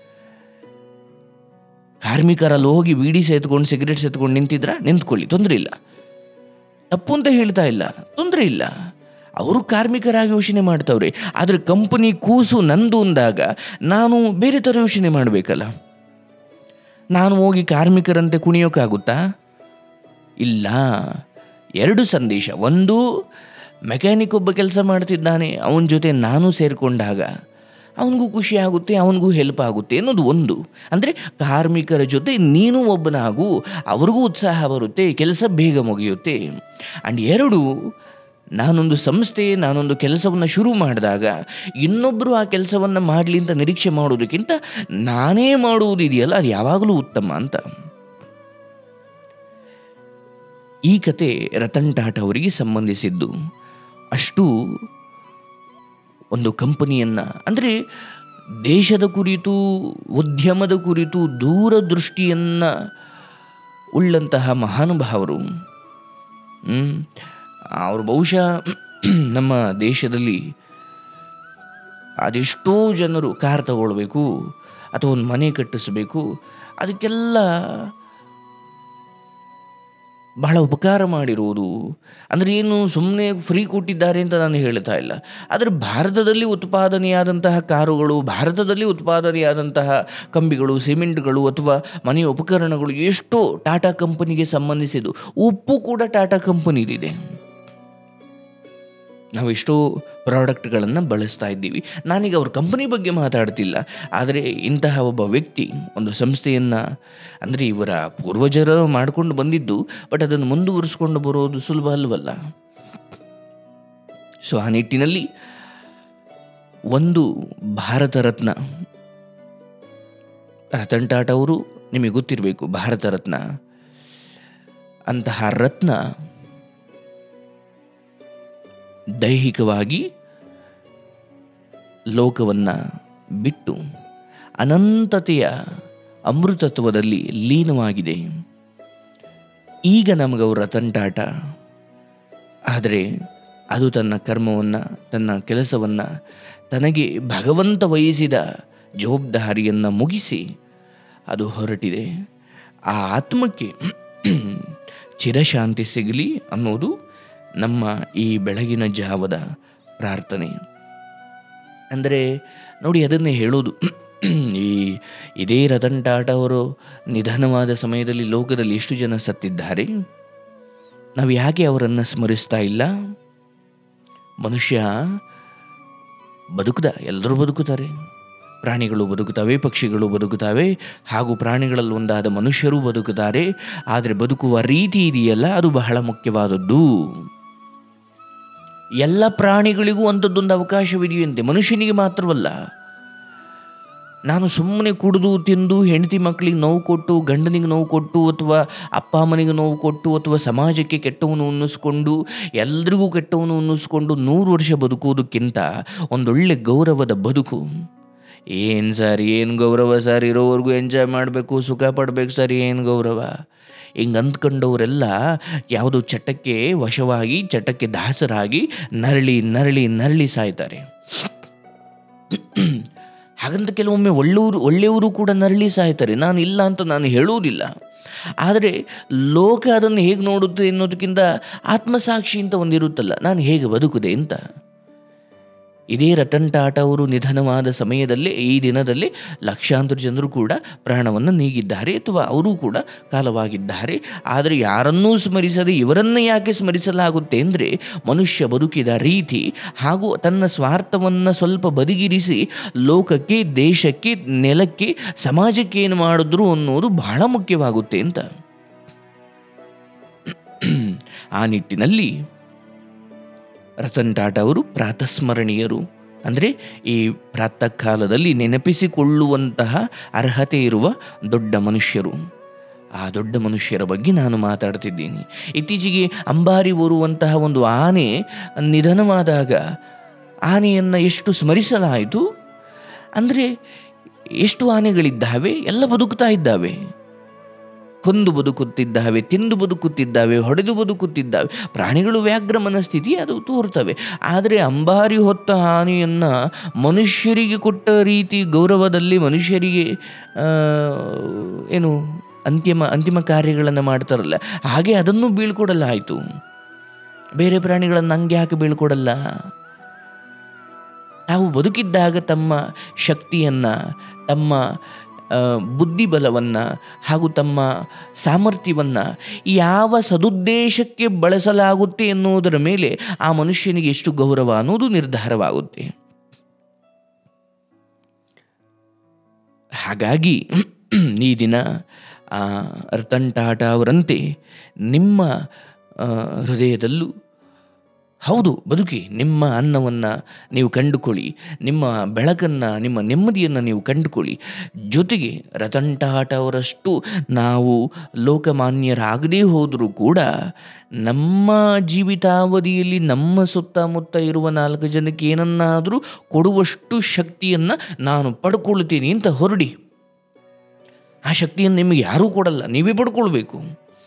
ಕಾರ್ಮಿಕರಲ್ಲಿ ಹೋಗಿ ಬೀಡಿ ಸೇತ್ಕೊಂಡು ಸಿಗರೇಟ್ ಸೇತ್ಕೊಂಡು ನಿಂತಿದ್ರ ನಿಂತ್ಕೊಳ್ಳಿ ತೊಂದರೆ ಇಲ್ಲ ತಪ್ಪು ಅಂತ ಹೇಳ್ತಾ ಇಲ್ಲ ತೊಂದರೆ ಇಲ್ಲ ಅವರು ಕಾರ್ಮಿಕರಾಗಿ ಯೋಚನೆ ಮಾಡ್ತಾವ್ರೆ ಆದರೆ ಕಂಪನಿ ಕೂಸು ನಂದು ಅಂದಾಗ ನಾನು ಬೇರೆ ಥರ ಯೋಚನೆ ಮಾಡಬೇಕಲ್ಲ ನಾನು ಹೋಗಿ ಕಾರ್ಮಿಕರಂತೆ ಕುಣಿಯೋಕ್ಕಾಗುತ್ತಾ ಇಲ್ಲ ಎರಡು ಸಂದೇಶ ಒಂದು ಮೆಕ್ಯಾನಿಕ್ ಒಬ್ಬ ಕೆಲಸ ಮಾಡ್ತಿದ್ದಾನೆ ಅವನ ಜೊತೆ ನಾನು ಸೇರಿಕೊಂಡಾಗ ಅವನಿಗೂ ಖುಷಿ ಆಗುತ್ತೆ ಅವನಿಗೂ ಹೆಲ್ಪ್ ಆಗುತ್ತೆ ಅನ್ನೋದು ಒಂದು ಅಂದರೆ ಕಾರ್ಮಿಕರ ಜೊತೆ ನೀನು ಒಬ್ಬನಾಗು ಅವ್ರಿಗೂ ಉತ್ಸಾಹ ಬರುತ್ತೆ ಕೆಲಸ ಬೇಗ ಮುಗಿಯುತ್ತೆ ಆ್ಯಂಡ್ ಎರಡು ನಾನೊಂದು ಸಂಸ್ಥೆ ನಾನೊಂದು ಕೆಲಸವನ್ನು ಶುರು ಮಾಡಿದಾಗ ಇನ್ನೊಬ್ಬರು ಆ ಕೆಲಸವನ್ನು ಮಾಡಲಿ ಅಂತ ನಿರೀಕ್ಷೆ ಮಾಡೋದಕ್ಕಿಂತ ನಾನೇ ಮಾಡುವುದಿದೆಯಲ್ಲ ಅದು ಯಾವಾಗಲೂ ಉತ್ತಮ ಅಂತ ಈ ಕತೆ ರತನ್ ಟಾಟಾ ಅವರಿಗೆ ಸಂಬಂಧಿಸಿದ್ದು ಅಷ್ಟು ಒಂದು ಕಂಪನಿಯನ್ನು ಅಂದರೆ ದೇಶದ ಕುರಿತು ಉದ್ಯಮದ ಕುರಿತು ದೂರದೃಷ್ಟಿಯನ್ನು ಉಳ್ಳಂತಹ ಮಹಾನುಭಾವರು ಹ್ಮ್. ಅವರು ಬಹುಶಃ ನಮ್ಮ ದೇಶದಲ್ಲಿ ಅದೆಷ್ಟೋ ಜನರು ಕಾರ್ ತಗೊಳ್ಬೇಕು ಅಥವಾ ಒಂದು ಮನೆ ಕಟ್ಟಿಸಬೇಕು ಅದಕ್ಕೆಲ್ಲ ಬಹಳ ಉಪಕಾರ ಮಾಡಿರುವುದು ಅಂದರೆ ಏನು ಸುಮ್ಮನೆ ಫ್ರೀ ಕೊಟ್ಟಿದ್ದಾರೆ ಅಂತ ನಾನು ಹೇಳ್ತಾ ಇಲ್ಲ ಆದರೆ ಭಾರತದಲ್ಲಿ ಉತ್ಪಾದನೆಯಾದಂತಹ ಕಾರುಗಳು ಭಾರತದಲ್ಲಿ ಉತ್ಪಾದನೆಯಾದಂತಹ ಕಂಬಿಗಳು ಸಿಮೆಂಟ್ಗಳು ಅಥವಾ ಮನೆಯ ಉಪಕರಣಗಳು ಎಷ್ಟೋ ಟಾಟಾ ಕಂಪನಿಗೆ ಸಂಬಂಧಿಸಿದ್ದು ಉಪ್ಪು ಕೂಡ ಟಾಟಾ ಕಂಪನಿದಿದೆ ನಾವು ಎಷ್ಟೋ ಪ್ರಾಡಕ್ಟ್ಗಳನ್ನು ಬಳಸ್ತಾ ಇದ್ದೀವಿ ನಾನೀಗ ಅವ್ರ ಕಂಪನಿ ಬಗ್ಗೆ ಮಾತಾಡ್ತಿಲ್ಲ ಆದರೆ ಇಂತಹ ಒಬ್ಬ ವ್ಯಕ್ತಿ ಒಂದು ಸಂಸ್ಥೆಯನ್ನು ಅಂದರೆ ಇವರ ಪೂರ್ವಜರು ಮಾಡಿಕೊಂಡು ಬಂದಿದ್ದು ಬಟ್ ಅದನ್ನು ಮುಂದುವರಿಸ್ಕೊಂಡು ಬರೋದು ಸುಲಭ ಅಲ್ವಲ್ಲ ಸೊ ಆ ನಿಟ್ಟಿನಲ್ಲಿ ಒಂದು ಭಾರತ ರತ್ನ ರತನ್ ಟಾಟಾ ಅವರು ನಿಮಗೆ ಗೊತ್ತಿರಬೇಕು ಭಾರತ ರತ್ನ ಅಂತಹ ರತ್ನ ದೈಹಿಕವಾಗಿ ಲೋಕವನ್ನು ಬಿಟ್ಟು ಅನಂತತೆಯ ಅಮೃತತ್ವದಲ್ಲಿ ಲೀನವಾಗಿದೆ ಈಗ ನಮಗವು ರತನ್ ಟಾಟ ಆದರೆ ಅದು ತನ್ನ ಕರ್ಮವನ್ನು ತನ್ನ ಕೆಲಸವನ್ನು ತನಗೆ ಭಗವಂತ ವಹಿಸಿದ ಜವಾಬ್ದಾರಿಯನ್ನು ಮುಗಿಸಿ ಅದು ಹೊರಟಿದೆ ಆ ಆತ್ಮಕ್ಕೆ ಚಿರಶಾಂತಿ ಸಿಗಲಿ ಅನ್ನೋದು ನಮ್ಮ ಈ ಬೆಳಗಿನ ಜಾವದ ಪ್ರಾರ್ಥನೆ ಅಂದರೆ ನೋಡಿ ಅದನ್ನೇ ಹೇಳೋದು ಈ ಇದೇ ರತನ್ ಟಾಟಾ ಅವರು ನಿಧನವಾದ ಸಮಯದಲ್ಲಿ ಲೋಕದಲ್ಲಿ ಎಷ್ಟು ಜನ ಸತ್ತಿದ್ದಾರೆ ನಾವು ಯಾಕೆ ಅವರನ್ನು ಸ್ಮರಿಸ್ತಾ ಇಲ್ಲ ಮನುಷ್ಯ ಬದುಕದ ಎಲ್ಲರೂ ಬದುಕುತ್ತಾರೆ ಪ್ರಾಣಿಗಳು ಬದುಕುತ್ತವೆ ಪಕ್ಷಿಗಳು ಬದುಕುತ್ತವೆ ಹಾಗೂ ಪ್ರಾಣಿಗಳಲ್ಲಿ ಒಂದಾದ ಮನುಷ್ಯರು ಬದುಕುತ್ತಾರೆ ಆದರೆ ಬದುಕುವ ರೀತಿ ಇದೆಯಲ್ಲ ಅದು ಬಹಳ ಮುಖ್ಯವಾದದ್ದು ಎಲ್ಲ ಪ್ರಾಣಿಗಳಿಗೂ ಅಂಥದ್ದೊಂದು ಅವಕಾಶವಿದೆಯಂತೆ ಮನುಷ್ಯನಿಗೆ ಮಾತ್ರವಲ್ಲ ನಾನು ಸುಮ್ಮನೆ ಕುಡಿದು ತಿಂದು ಹೆಂಡತಿ ಮಕ್ಕಳಿಗೆ ನೋವು ಕೊಟ್ಟು ಗಂಡನಿಗೆ ನೋವು ಕೊಟ್ಟು ಅಥವಾ ಅಪ್ಪ ಅಮ್ಮನಿಗೆ ನೋವು ಕೊಟ್ಟು ಅಥವಾ ಸಮಾಜಕ್ಕೆ ಕೆಟ್ಟವನು ಅನ್ನಿಸ್ಕೊಂಡು ಎಲ್ರಿಗೂ ಕೆಟ್ಟವನು ಅನ್ನಿಸ್ಕೊಂಡು ನೂರು ವರ್ಷ ಬದುಕುವುದಕ್ಕಿಂತ ಒಂದೊಳ್ಳೆ ಗೌರವದ ಬದುಕು ಏನು ಸರ್ ಏನು ಗೌರವ ಸರ್ ಇರೋವರೆಗೂ ಎಂಜಾಯ್ ಮಾಡಬೇಕು ಸುಖ ಪಡಬೇಕು ಸರ್ ಏನು ಗೌರವ ಹಿಂಗೆ ಅಂದ್ಕೊಂಡವರೆಲ್ಲ ಯಾವುದೋ ಚಟಕ್ಕೆ ವಶವಾಗಿ ಚಟಕ್ಕೆ ದಾಸರಾಗಿ ನರಳಿ ನರಳಿ ನರಳಿ ಸಾಯ್ತಾರೆ ಹಾಗಂತ ಕೆಲವೊಮ್ಮೆ ಒಳ್ಳೆಯವರು ಒಳ್ಳೆಯವರು ಕೂಡ ನರಳಿ ಸಾಯ್ತಾರೆ ನಾನು ಇಲ್ಲ ಅಂತ ನಾನು ಹೇಳುವುದಿಲ್ಲ ಆದರೆ ಲೋಕ ಅದನ್ನು ಹೇಗೆ ನೋಡುತ್ತೆ ಅನ್ನೋದಕ್ಕಿಂತ ಆತ್ಮಸಾಕ್ಷಿ ಅಂತ ಒಂದಿರುತ್ತಲ್ಲ ನಾನು ಹೇಗೆ ಬದುಕುದೆ ಅಂತ ಇದೇ ರತನ್ ಟಾಟಾ ಅವರು ನಿಧನವಾದ ಸಮಯದಲ್ಲೇ ಈ ದಿನದಲ್ಲಿ ಲಕ್ಷಾಂತರ ಜನರು ಕೂಡ ಪ್ರಾಣವನ್ನು ನೀಗಿದ್ದಾರೆ ಅಥವಾ ಅವರೂ ಕೂಡ ಕಾಲವಾಗಿದ್ದಾರೆ ಆದರೆ ಯಾರನ್ನೂ ಸ್ಮರಿಸದೆ ಇವರನ್ನು ಯಾಕೆ ಸ್ಮರಿಸಲಾಗುತ್ತೆ ಅಂದರೆ ಮನುಷ್ಯ ಬದುಕಿದ ರೀತಿ ಹಾಗೂ ತನ್ನ ಸ್ವಾರ್ಥವನ್ನು ಸ್ವಲ್ಪ ಬದಿಗಿರಿಸಿ ಲೋಕಕ್ಕೆ ದೇಶಕ್ಕೆ ನೆಲಕ್ಕೆ ಸಮಾಜಕ್ಕೆ ಏನು ಮಾಡಿದ್ರು ಅನ್ನೋದು ಬಹಳ ಮುಖ್ಯವಾಗುತ್ತೆ ಅಂತ ಆ ನಿಟ್ಟಿನಲ್ಲಿ ರತನ್ ಟಾಟಾ ಅವರು ಪ್ರಾತಸ್ಮರಣೀಯರು ಅಂದರೆ ಈ ಪ್ರಾತಃ ಕಾಲದಲ್ಲಿ ನೆನಪಿಸಿಕೊಳ್ಳುವಂತಹ ಅರ್ಹತೆ ಇರುವ ದೊಡ್ಡ ಮನುಷ್ಯರು ಆ ದೊಡ್ಡ ಮನುಷ್ಯರ ಬಗ್ಗೆ ನಾನು ಮಾತಾಡ್ತಿದ್ದೀನಿ ಇತ್ತೀಚೆಗೆ ಅಂಬಾರಿ ಓರುವಂತಹ ಒಂದು ಆನೆ ನಿಧನವಾದಾಗ ಆನೆಯನ್ನು ಎಷ್ಟು ಸ್ಮರಿಸಲಾಯಿತು ಅಂದರೆ ಎಷ್ಟು ಆನೆಗಳಿದ್ದಾವೆ ಎಲ್ಲ ಬದುಕ್ತಾ ಇದ್ದಾವೆ ಕೊಂದು ಬದುಕುತ್ತಿದ್ದಾವೆ ತಿಂದು ಬದುಕುತ್ತಿದ್ದಾವೆ ಹೊಡೆದು ಬದುಕುತ್ತಿದ್ದಾವೆ ಪ್ರಾಣಿಗಳು ವ್ಯಾಘ್ರ ಮನಸ್ಥಿತಿ ಅದು ತೋರ್ತವೆ ಆದರೆ ಅಂಬಾರಿ ಹೊತ್ತ ಹಾನಿಯನ್ನು ಮನುಷ್ಯರಿಗೆ ಕೊಟ್ಟ ರೀತಿ ಗೌರವದಲ್ಲಿ ಮನುಷ್ಯರಿಗೆ ಆ, ಏನು ಅಂತಿಮ ಅಂತಿಮ ಕಾರ್ಯಗಳನ್ನು ಮಾಡ್ತಾರಲ್ಲ ಹಾಗೆ ಅದನ್ನು ಬೀಳ್ಕೊಡಲಾಯಿತು ಬೇರೆ ಪ್ರಾಣಿಗಳನ್ನು ಹಂಗೆ ಯಾಕೆ ಬೀಳ್ಕೊಡಲ್ಲ ತಾವು ಬದುಕಿದ್ದಾಗ ತಮ್ಮ ಶಕ್ತಿಯನ್ನು ತಮ್ಮ ಆ, ಬುದ್ಧಿಬಲವನ್ನು ಹಾಗೂ ತಮ್ಮ ಸಾಮರ್ಥ್ಯವನ್ನು ಯಾವ ಸದುದ್ದೇಶಕ್ಕೆ ಬಳಸಲಾಗುತ್ತೆ ಎನ್ನುವುದರ ಮೇಲೆ ಆ ಮನುಷ್ಯನಿಗೆ ಎಷ್ಟು ಗೌರವ ಅನ್ನೋದು ನಿರ್ಧಾರವಾಗುತ್ತೆ ಹಾಗಾಗಿ ಈ ದಿನ ಆ, ರತನ್ ಟಾಟಾ ಅವರಂತೆ ನಿಮ್ಮ ಆ, ಹೃದಯದಲ್ಲೂ ಹೌದು ಬದುಕಿ ನಿಮ್ಮ ಅನ್ನವನ್ನು ನೀವು ಕಂಡುಕೊಳ್ಳಿ ನಿಮ್ಮ ಬೆಳಕನ್ನು ನಿಮ್ಮ ನೆಮ್ಮದಿಯನ್ನು ನೀವು ಕಂಡುಕೊಳ್ಳಿ ಜೊತೆಗೆ ರತನ್ ಟಾಟಾ ಅವರಷ್ಟು ನಾವು ಲೋಕಮಾನ್ಯರಾಗದೇ ಹೋದರೂ ಕೂಡ ನಮ್ಮ ಜೀವಿತಾವಧಿಯಲ್ಲಿ ನಮ್ಮ ಸುತ್ತಮುತ್ತ ಇರುವ ನಾಲ್ಕು ಜನಕ್ಕೆ ಏನನ್ನಾದರೂ ಕೊಡುವಷ್ಟು ಶಕ್ತಿಯನ್ನು ನಾನು ಪಡ್ಕೊಳ್ತೀನಿ ಅಂತ ಹೊರಡಿ ಆ ಶಕ್ತಿಯನ್ನು ನಿಮಗೆ ಯಾರೂ ಕೊಡಲ್ಲ ನೀವೇ ಪಡ್ಕೊಳ್ಬೇಕು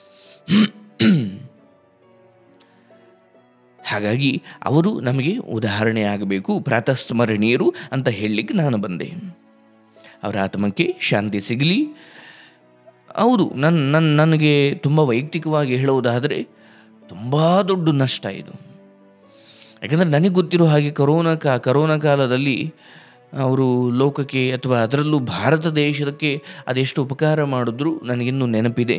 ಹಾಗಾಗಿ ಅವರು ನಮಗೆ ಉದಾಹರಣೆ ಆಗಬೇಕು ಪ್ರಾತಸ್ಮರಣೀಯರು ಅಂತ ಹೇಳಲಿಕ್ಕೆ ನಾನು ಬಂದೆ ಅವರ ಆತ್ಮಕ್ಕೆ ಶಾಂತಿ ಸಿಗಲಿ ಹೌದು ನನ್ನ ನನ್ನ ನನಗೆ ತುಂಬ ವೈಯಕ್ತಿಕವಾಗಿ ಹೇಳುವುದಾದರೆ ತುಂಬ ದೊಡ್ಡ ನಷ್ಟ ಇದು ಯಾಕಂದರೆ ನನಗೆ ಗೊತ್ತಿರೋ ಹಾಗೆ ಕರೋನಾ ಕಾ ಕರೋನಾ ಕಾಲದಲ್ಲಿ ಅವರು ಲೋಕಕ್ಕೆ ಅಥವಾ ಅದರಲ್ಲೂ ಭಾರತ ದೇಶಕ್ಕೆ ಅದೆಷ್ಟು ಉಪಕಾರ ಮಾಡಿದ್ರು ನನಗಿನ್ನೂ ನೆನಪಿದೆ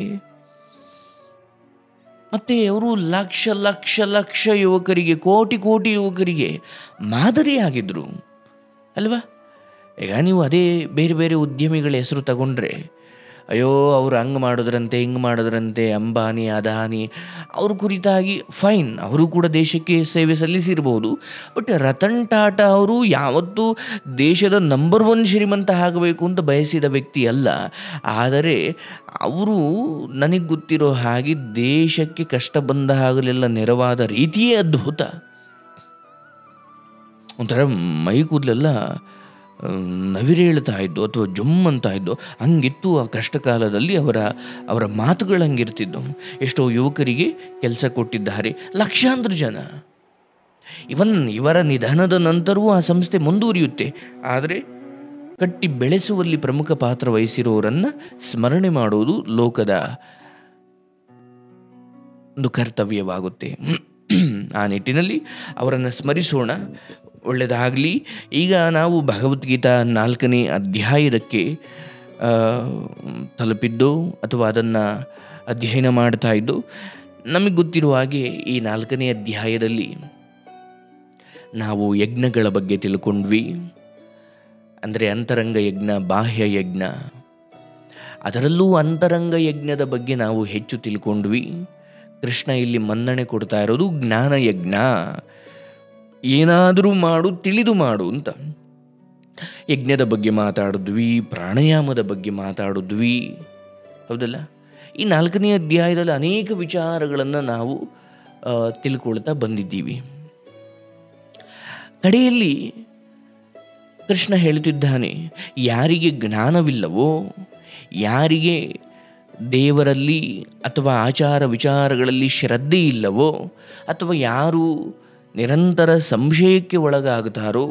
ಮತ್ತು ಅವರು ಲಕ್ಷ ಲಕ್ಷ ಲಕ್ಷ ಯುವಕರಿಗೆ ಕೋಟಿ ಕೋಟಿ ಯುವಕರಿಗೆ ಮಾದರಿಯಾಗಿದ್ದರು ಅಲ್ವಾ ಈಗ ನೀವು ಅದೇ ಬೇರೆ ಬೇರೆ ಉದ್ಯಮಿಗಳ ಹೆಸರು ತಗೊಂಡ್ರೆ ಅಯ್ಯೋ ಅವರು ಹಂಗೆ ಮಾಡಿದ್ರಂತೆ ಹಿಂಗೆ ಮಾಡಿದ್ರಂತೆ ಅಂಬಾನಿ ಅದಾನಿ ಅವ್ರ ಕುರಿತಾಗಿ ಫೈನ್ ಅವರು ಕೂಡ ದೇಶಕ್ಕೆ ಸೇವೆ ಸಲ್ಲಿಸಿರ್ಬೋದು ಬಟ್ ರತನ್ ಟಾಟಾ ಅವರು ಯಾವತ್ತೂ ದೇಶದ ನಂಬರ್ ಒನ್ ಶ್ರೀಮಂತ ಆಗಬೇಕು ಅಂತ ಬಯಸಿದ ವ್ಯಕ್ತಿ ಅಲ್ಲ ಆದರೆ ಅವರು ನನಗೆ ಗೊತ್ತಿರೋ ಹಾಗೆ ದೇಶಕ್ಕೆ ಕಷ್ಟ ಬಂದ ಹಾಗಲೆಲ್ಲ ನೆರವಾದ ರೀತಿಯೇ ಅದ್ಭುತ ಒಂಥರ ಮೈ ಕೂದಲೆಲ್ಲ ನವಿರೇಳ್ತಾ ಇದ್ದು ಅಥವಾ ಜುಮ್ ಅಂತ ಇದ್ದು ಹಂಗಿತ್ತು ಆ ಕಷ್ಟ ಕಾಲದಲ್ಲಿ ಅವರ ಅವರ ಮಾತುಗಳು ಹಂಗಿರ್ತಿದ್ದು ಎಷ್ಟೋ ಯುವಕರಿಗೆ ಕೆಲಸ ಕೊಟ್ಟಿದ್ದಾರೆ ಲಕ್ಷಾಂತರ ಜನ ಇವನ್ ಇವರ ನಿಧನದ ನಂತರವೂ ಆ ಸಂಸ್ಥೆ ಮುಂದುವರಿಯುತ್ತೆ ಆದರೆ ಕಟ್ಟಿ ಬೆಳೆಸುವಲ್ಲಿ ಪ್ರಮುಖ ಪಾತ್ರ ವಹಿಸಿರೋರನ್ನು ಸ್ಮರಣೆ ಮಾಡುವುದು ಲೋಕದ ಒಂದು ಕರ್ತವ್ಯವಾಗುತ್ತೆ ಆ ನಿಟ್ಟಿನಲ್ಲಿ ಅವರನ್ನು ಸ್ಮರಿಸೋಣ ಒಳ್ಳೆಯದಾಗಲಿ ಈಗ ನಾವು ಭಗವದ್ಗೀತಾ ನಾಲ್ಕನೇ ಅಧ್ಯಾಯದಕ್ಕೆ ಆ, ತಲುಪಿದ್ದು ಅಥವಾ ಅದನ್ನು ಅಧ್ಯಯನ ಮಾಡ್ತಾ ಇದ್ದು ನಮಗೆ ಗೊತ್ತಿರುವ ಹಾಗೆ ಈ ನಾಲ್ಕನೇ ಅಧ್ಯಾಯದಲ್ಲಿ ನಾವು ಯಜ್ಞಗಳ ಬಗ್ಗೆ ತಿಳ್ಕೊಂಡ್ವಿ ಅಂದರೆ ಅಂತರಂಗ ಯಜ್ಞ ಬಾಹ್ಯ ಯಜ್ಞ ಅದರಲ್ಲೂ ಅಂತರಂಗ ಯಜ್ಞದ ಬಗ್ಗೆ ನಾವು ಹೆಚ್ಚು ತಿಳ್ಕೊಂಡ್ವಿ ಕೃಷ್ಣ ಇಲ್ಲಿ ಮನ್ನಣೆ ಕೊಡ್ತಾ ಇರೋದು ಜ್ಞಾನ ಯಜ್ಞ ಏನಾದರೂ ಮಾಡು ತಿಳಿದು ಮಾಡು ಅಂತ ಯಜ್ಞದ ಬಗ್ಗೆ ಮಾತಾಡಿದ್ವಿ ಪ್ರಾಣಾಯಾಮದ ಬಗ್ಗೆ ಮಾತಾಡಿದ್ವಿ ಹೌದಲ್ಲ ಈ ನಾಲ್ಕನೇ ಅಧ್ಯಾಯದಲ್ಲಿ ಅನೇಕ ವಿಚಾರಗಳನ್ನು ನಾವು ಆ, ತಿಳ್ಕೊಳ್ತಾ ಬಂದಿದ್ದೀವಿ ಕಡೆಯಲ್ಲಿ ಕೃಷ್ಣ ಹೇಳುತ್ತಿದ್ದಾನೆ ಯಾರಿಗೆ ಜ್ಞಾನವಿಲ್ಲವೋ ಯಾರಿಗೆ ದೇವರಲ್ಲಿ ಅಥವಾ ಆಚಾರ ವಿಚಾರಗಳಲ್ಲಿ ಶ್ರದ್ಧೆ ಇಲ್ಲವೋ ಅಥವಾ ಯಾರು ನಿರಂತರ ಸಂಶಯಕ್ಕೆ ಒಳಗಾಗುತ್ತಾರೋ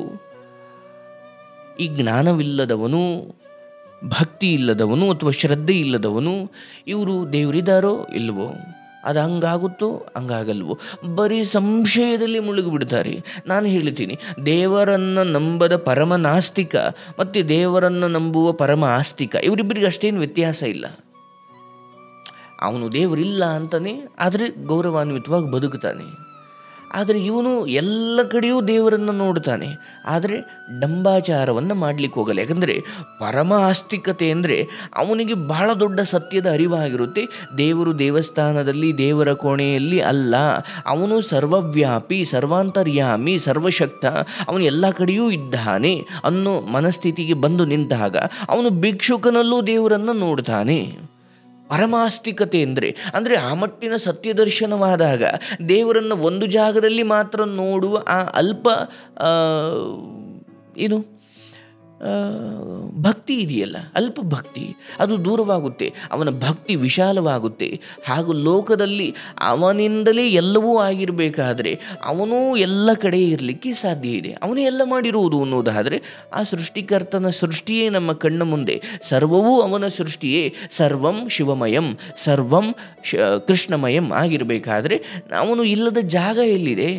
ಈ ಜ್ಞಾನವಿಲ್ಲದವನು ಭಕ್ತಿ ಇಲ್ಲದವನು ಅಥವಾ ಶ್ರದ್ಧೆ ಇಲ್ಲದವನು ಇವರು ದೇವರಿದ್ದಾರೋ ಇಲ್ವೋ ಅದು ಹಂಗಾಗುತ್ತೋ ಹಂಗಾಗಲ್ವೋ ಬರೀ ಸಂಶಯದಲ್ಲಿ ಮುಳುಗಿಬಿಡ್ತಾರೆ ನಾನು ಹೇಳ್ತೀನಿ ದೇವರನ್ನು ನಂಬದ ಪರಮ ನಾಸ್ತಿಕ ಮತ್ತು ದೇವರನ್ನು ನಂಬುವ ಪರಮ ಆಸ್ತಿಕ ಇವರಿಬ್ಬರಿಗೆ ಅಷ್ಟೇನು ವ್ಯತ್ಯಾಸ ಇಲ್ಲ ಅವನು ದೇವರಿಲ್ಲ ಅಂತಾನೆ ಆದರೆ ಗೌರವಾನ್ವಿತವಾಗಿ ಬದುಕುತ್ತಾನೆ ಆದರೆ ಇವನು ಎಲ್ಲ ಕಡೆಯೂ ದೇವರನ್ನು ನೋಡ್ತಾನೆ ಆದರೆ ಡಂಬಾಚಾರವನ್ನು ಮಾಡಲಿಕ್ಕೆ ಹೋಗಲ್ಲ ಯಾಕಂದರೆ ಪರಮ ಆಸ್ತಿಕತೆ ಅಂದರೆ ಅವನಿಗೆ ಬಹಳ ದೊಡ್ಡ ಸತ್ಯದ ಅರಿವಾಗಿರುತ್ತೆ ದೇವರು ದೇವಸ್ಥಾನದಲ್ಲಿ ದೇವರ ಕೋಣೆಯಲ್ಲಿ ಅಲ್ಲ ಅವನು ಸರ್ವವ್ಯಾಪಿ ಸರ್ವಾಂತರ್ಯಾಮಿ ಸರ್ವಶಕ್ತ ಅವನು ಎಲ್ಲ ಕಡೆಯೂ ಇದ್ದಾನೆ ಅನ್ನೋ ಮನಸ್ಥಿತಿಗೆ ಬಂದು ನಿಂತಾಗ ಅವನು ಭಿಕ್ಷುಕನಲ್ಲೂ ದೇವರನ್ನು ನೋಡ್ತಾನೆ ಪರಮಾಸ್ತಿಕತೆ ಅಂದರೆ ಅಂದರೆ ಆ ಮಟ್ಟಿನ ಸತ್ಯದರ್ಶನವಾದಾಗ ದೇವರನ್ನು ಒಂದು ಜಾಗದಲ್ಲಿ ಮಾತ್ರ ನೋಡುವ ಆ ಅಲ್ಪ ಆ, ಏನು ಆ, ಭಕ್ತಿ ಇದೆಯಲ್ಲ ಅಲ್ಪ ಭಕ್ತಿ ಅದು ದೂರವಾಗುತ್ತೆ ಅವನ ಭಕ್ತಿ ವಿಶಾಲವಾಗುತ್ತೆ ಹಾಗೂ ಲೋಕದಲ್ಲಿ ಅವನಿಂದಲೇ ಎಲ್ಲವೂ ಆಗಿರಬೇಕಾದ್ರೆ ಅವನೂ ಎಲ್ಲ ಕಡೆ ಇರಲಿಕ್ಕೆ ಸಾಧ್ಯ ಇದೆ ಅವನೇ ಎಲ್ಲ ಮಾಡಿರುವುದು ಅನ್ನೋದಾದರೆ ಆ ಸೃಷ್ಟಿಕರ್ತನ ಸೃಷ್ಟಿಯೇ ನಮ್ಮ ಕಣ್ಣ ಮುಂದೆ ಸರ್ವವೂ ಅವನ ಸೃಷ್ಟಿಯೇ ಸರ್ವಂ ಶಿವಮಯಂ ಸರ್ವಂ ಶ ಕೃಷ್ಣಮಯಂ ಆಗಿರಬೇಕಾದ್ರೆ ಅವನು ಇಲ್ಲದ ಜಾಗ ಎಲ್ಲಿದೆ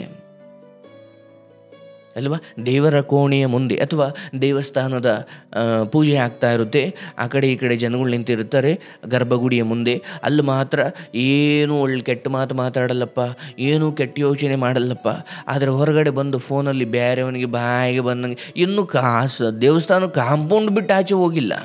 ಅಲ್ವಾ ದೇವರ ಕೋಣೆಯ ಮುಂದೆ ಅಥವಾ ದೇವಸ್ಥಾನದ ಆ, ಪೂಜೆ ಆಗ್ತಾ ಇರುತ್ತೆ ಆ ಕಡೆ ಈ ಕಡೆ ಜನಗಳು ನಿಂತಿರ್ತಾರೆ ಗರ್ಭಗುಡಿಯ ಮುಂದೆ ಅಲ್ಲಿ ಮಾತ್ರ ಏನು ಒಳ್ಳೆ ಕೆಟ್ಟ ಮಾತು ಮಾತಾಡಲ್ಲಪ್ಪ ಏನು ಕೆಟ್ಟ ಯೋಚನೆ ಮಾಡಲ್ಲಪ್ಪ ಆದರೆ ಹೊರಗಡೆ ಬಂದು ಫೋನಲ್ಲಿ ಬೇರೆಯವನಿಗೆ ಬಾಯಿಗೆ ಬಂದಂಗೆ ಇನ್ನೂ ಕಾಸು ದೇವಸ್ಥಾನ ಕಾಂಪೌಂಡ್ ಬಿಟ್ಟು ಆಚೆ ಹೋಗಿಲ್ಲ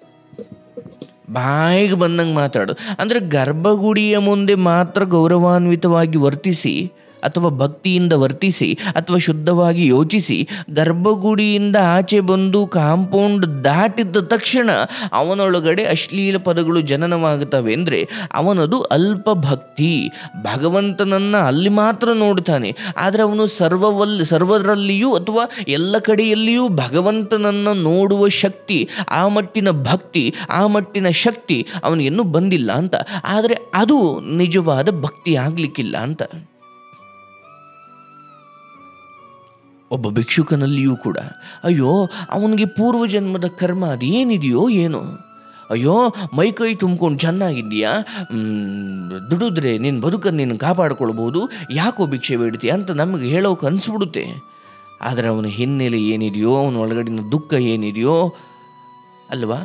ಬಾಯಿಗೆ ಬಂದಂಗೆ ಮಾತಾಡು ಅಂದರೆ ಗರ್ಭಗುಡಿಯ ಮುಂದೆ ಮಾತ್ರ ಗೌರವಾನ್ವಿತವಾಗಿ ವರ್ತಿಸಿ ಅಥವಾ ಭಕ್ತಿಯಿಂದ ವರ್ತಿಸಿ ಅಥವಾ ಶುದ್ಧವಾಗಿ ಯೋಚಿಸಿ ಗರ್ಭಗುಡಿಯಿಂದ ಆಚೆ ಬಂದು ಕಾಂಪೌಂಡ್ ದಾಟಿದ ತಕ್ಷಣ ಅವನೊಳಗಡೆ ಅಶ್ಲೀಲ ಪದಗಳು ಜನನವಾಗುತ್ತವೆ ಅಂದರೆ ಅವನದು ಅಲ್ಪ ಭಕ್ತಿ ಭಗವಂತನನ್ನು ಅಲ್ಲಿ ಮಾತ್ರ ನೋಡ್ತಾನೆ ಆದರೆ ಅವನು ಸರ್ವವಲ್ಲಿ ಸರ್ವರಲ್ಲಿಯೂ ಅಥವಾ ಎಲ್ಲ ಕಡೆಯಲ್ಲಿಯೂ ಭಗವಂತನನ್ನು ನೋಡುವ ಶಕ್ತಿ ಆ ಮಟ್ಟಿನ ಭಕ್ತಿ ಆ ಮಟ್ಟಿನ ಶಕ್ತಿ ಅವನಿಗಿನ್ನೂ ಬಂದಿಲ್ಲ ಅಂತ ಆದರೆ ಅದು ನಿಜವಾದ ಭಕ್ತಿ ಆಗಲಿಕ್ಕಿಲ್ಲ ಅಂತ ಒಬ್ಬ ಭಿಕ್ಷುಕನಲ್ಲಿಯೂ ಕೂಡ ಅಯ್ಯೋ ಅವನಿಗೆ ಪೂರ್ವಜನ್ಮದ ಕರ್ಮ ಅದೇನಿದೆಯೋ ಏನೋ ಅಯ್ಯೋ ಮೈ ಕೈ ತುಂಬ್ಕೊಂಡು ಚೆನ್ನಾಗಿದ್ದೀಯಾ ಮ್, ದುಡಿದ್ರೆ ನಿನ್ನ ಬದುಕನ್ನು ನೀನು ಕಾಪಾಡ್ಕೊಳ್ಬೋದು ಯಾಕೋ ಭಿಕ್ಷೆ ಬೇಡ್ತೀಯ ಅಂತ ನಮಗೆ ಹೇಳೋಕೆ ಅನಿಸ್ಬಿಡುತ್ತೆ ಆದರೆ ಅವನ ಹಿನ್ನೆಲೆ ಏನಿದೆಯೋ ಅವನ ಒಳಗಡಿನ ದುಃಖ ಏನಿದೆಯೋ ಅಲ್ವಾ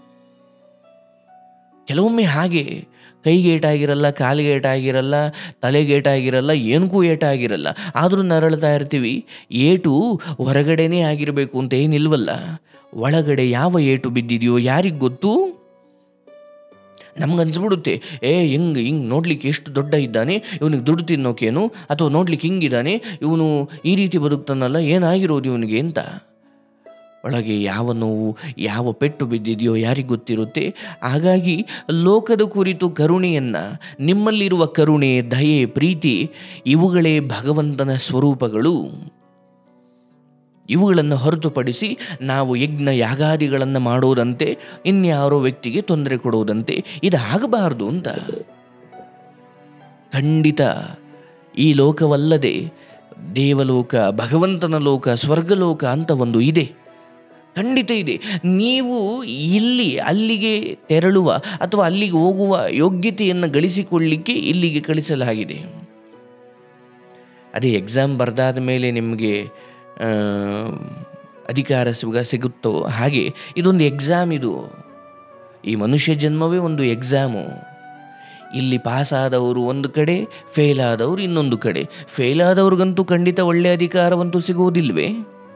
ಕೆಲವೊಮ್ಮೆ ಹಾಗೆ ಕೈಗೆ ಏಟಾಗಿರಲ್ಲ ಕಾಲಿಗೆ ಏಟಾಗಿರಲ್ಲ ತಲೆಗೆ ಏಟಾಗಿರಲ್ಲ ಏನಕ್ಕೂ ಏಟಾಗಿರಲ್ಲ ಆದರೂ ನರಳ್ತಾ ಇರ್ತೀವಿ ಏಟು ಹೊರಗಡೆನೇ ಆಗಿರಬೇಕು ಅಂತ ಏನಿಲ್ವಲ್ಲ ಒಳಗಡೆ ಯಾವ ಏಟು ಬಿದ್ದಿದೆಯೋ ಯಾರಿಗೆ ಗೊತ್ತು ನಮ್ಗನ್ಸ್ಬಿಡುತ್ತೆ ಏ ಹಿಂಗೆ ಹಿಂಗೆ ನೋಡ್ಲಿಕ್ಕೆ ಎಷ್ಟು ದೊಡ್ಡ ಇದ್ದಾನೆ ಇವನಿಗೆ ದುಡ್ಡು ತಿನ್ನೋಕೇನು ಅಥವಾ ನೋಡ್ಲಿಕ್ಕೆ ಹಿಂಗಿದ್ದಾನೆ ಇವನು ಈ ರೀತಿ ಬದುಕ್ತಾನಲ್ಲ ಏನಾಗಿರೋದು ಇವನಿಗೆ ಅಂತ ಒಳಗೆ ಯಾವ ನೋವು ಯಾವ ಪೆಟ್ಟು ಬಿದ್ದಿದೆಯೋ ಯಾರಿಗೆ ಗೊತ್ತಿರುತ್ತೆ ಹಾಗಾಗಿ ಲೋಕದ ಕುರಿತು ಕರುಣೆಯನ್ನು ನಿಮ್ಮಲ್ಲಿರುವ ಕರುಣೆ ದಯೆ ಪ್ರೀತಿ ಇವುಗಳೇ ಭಗವಂತನ ಸ್ವರೂಪಗಳು ಇವುಗಳನ್ನು ಹೊರತುಪಡಿಸಿ ನಾವು ಯಜ್ಞ ಯಾಗಾದಿಗಳನ್ನು ಮಾಡೋದಂತೆ ಇನ್ಯಾರೋ ವ್ಯಕ್ತಿಗೆ ತೊಂದರೆ ಕೊಡೋದಂತೆ ಇದು ಆಗಬಾರ್ದು ಅಂತ ಖಂಡಿತ ಈ ಲೋಕವಲ್ಲದೆ ದೇವಲೋಕ ಭಗವಂತನ ಲೋಕ ಸ್ವರ್ಗಲೋಕ ಅಂತ ಒಂದು ಇದೆ ಖಂಡಿತ ಇದೆ ನೀವು ಇಲ್ಲಿ ಅಲ್ಲಿಗೆ ತೆರಳುವ ಅಥವಾ ಅಲ್ಲಿಗೆ ಹೋಗುವ ಯೋಗ್ಯತೆಯನ್ನು ಗಳಿಸಿಕೊಳ್ಳಿಕ್ಕೆ ಇಲ್ಲಿಗೆ ಕಳಿಸಲಾಗಿದೆ ಅದೇ ಎಕ್ಸಾಮ್ ಬರೆದಾದ ಮೇಲೆ ನಿಮಗೆ ಆ, ಅಧಿಕಾರ ಸಿಗ ಸಿಗುತ್ತೋ ಹಾಗೆ ಇದೊಂದು ಎಕ್ಸಾಮ್ ಇದು ಈ ಮನುಷ್ಯ ಜನ್ಮವೇ ಒಂದು ಎಕ್ಸಾಮು ಇಲ್ಲಿ ಪಾಸ್ ಆದವರು ಒಂದು ಕಡೆ ಫೇಲ್ ಆದವರು ಇನ್ನೊಂದು ಕಡೆ ಫೇಲ್ ಆದವ್ರಿಗಂತೂ ಖಂಡಿತ ಒಳ್ಳೆಯ ಅಧಿಕಾರವಂತೂ ಸಿಗುವುದಿಲ್ವೇ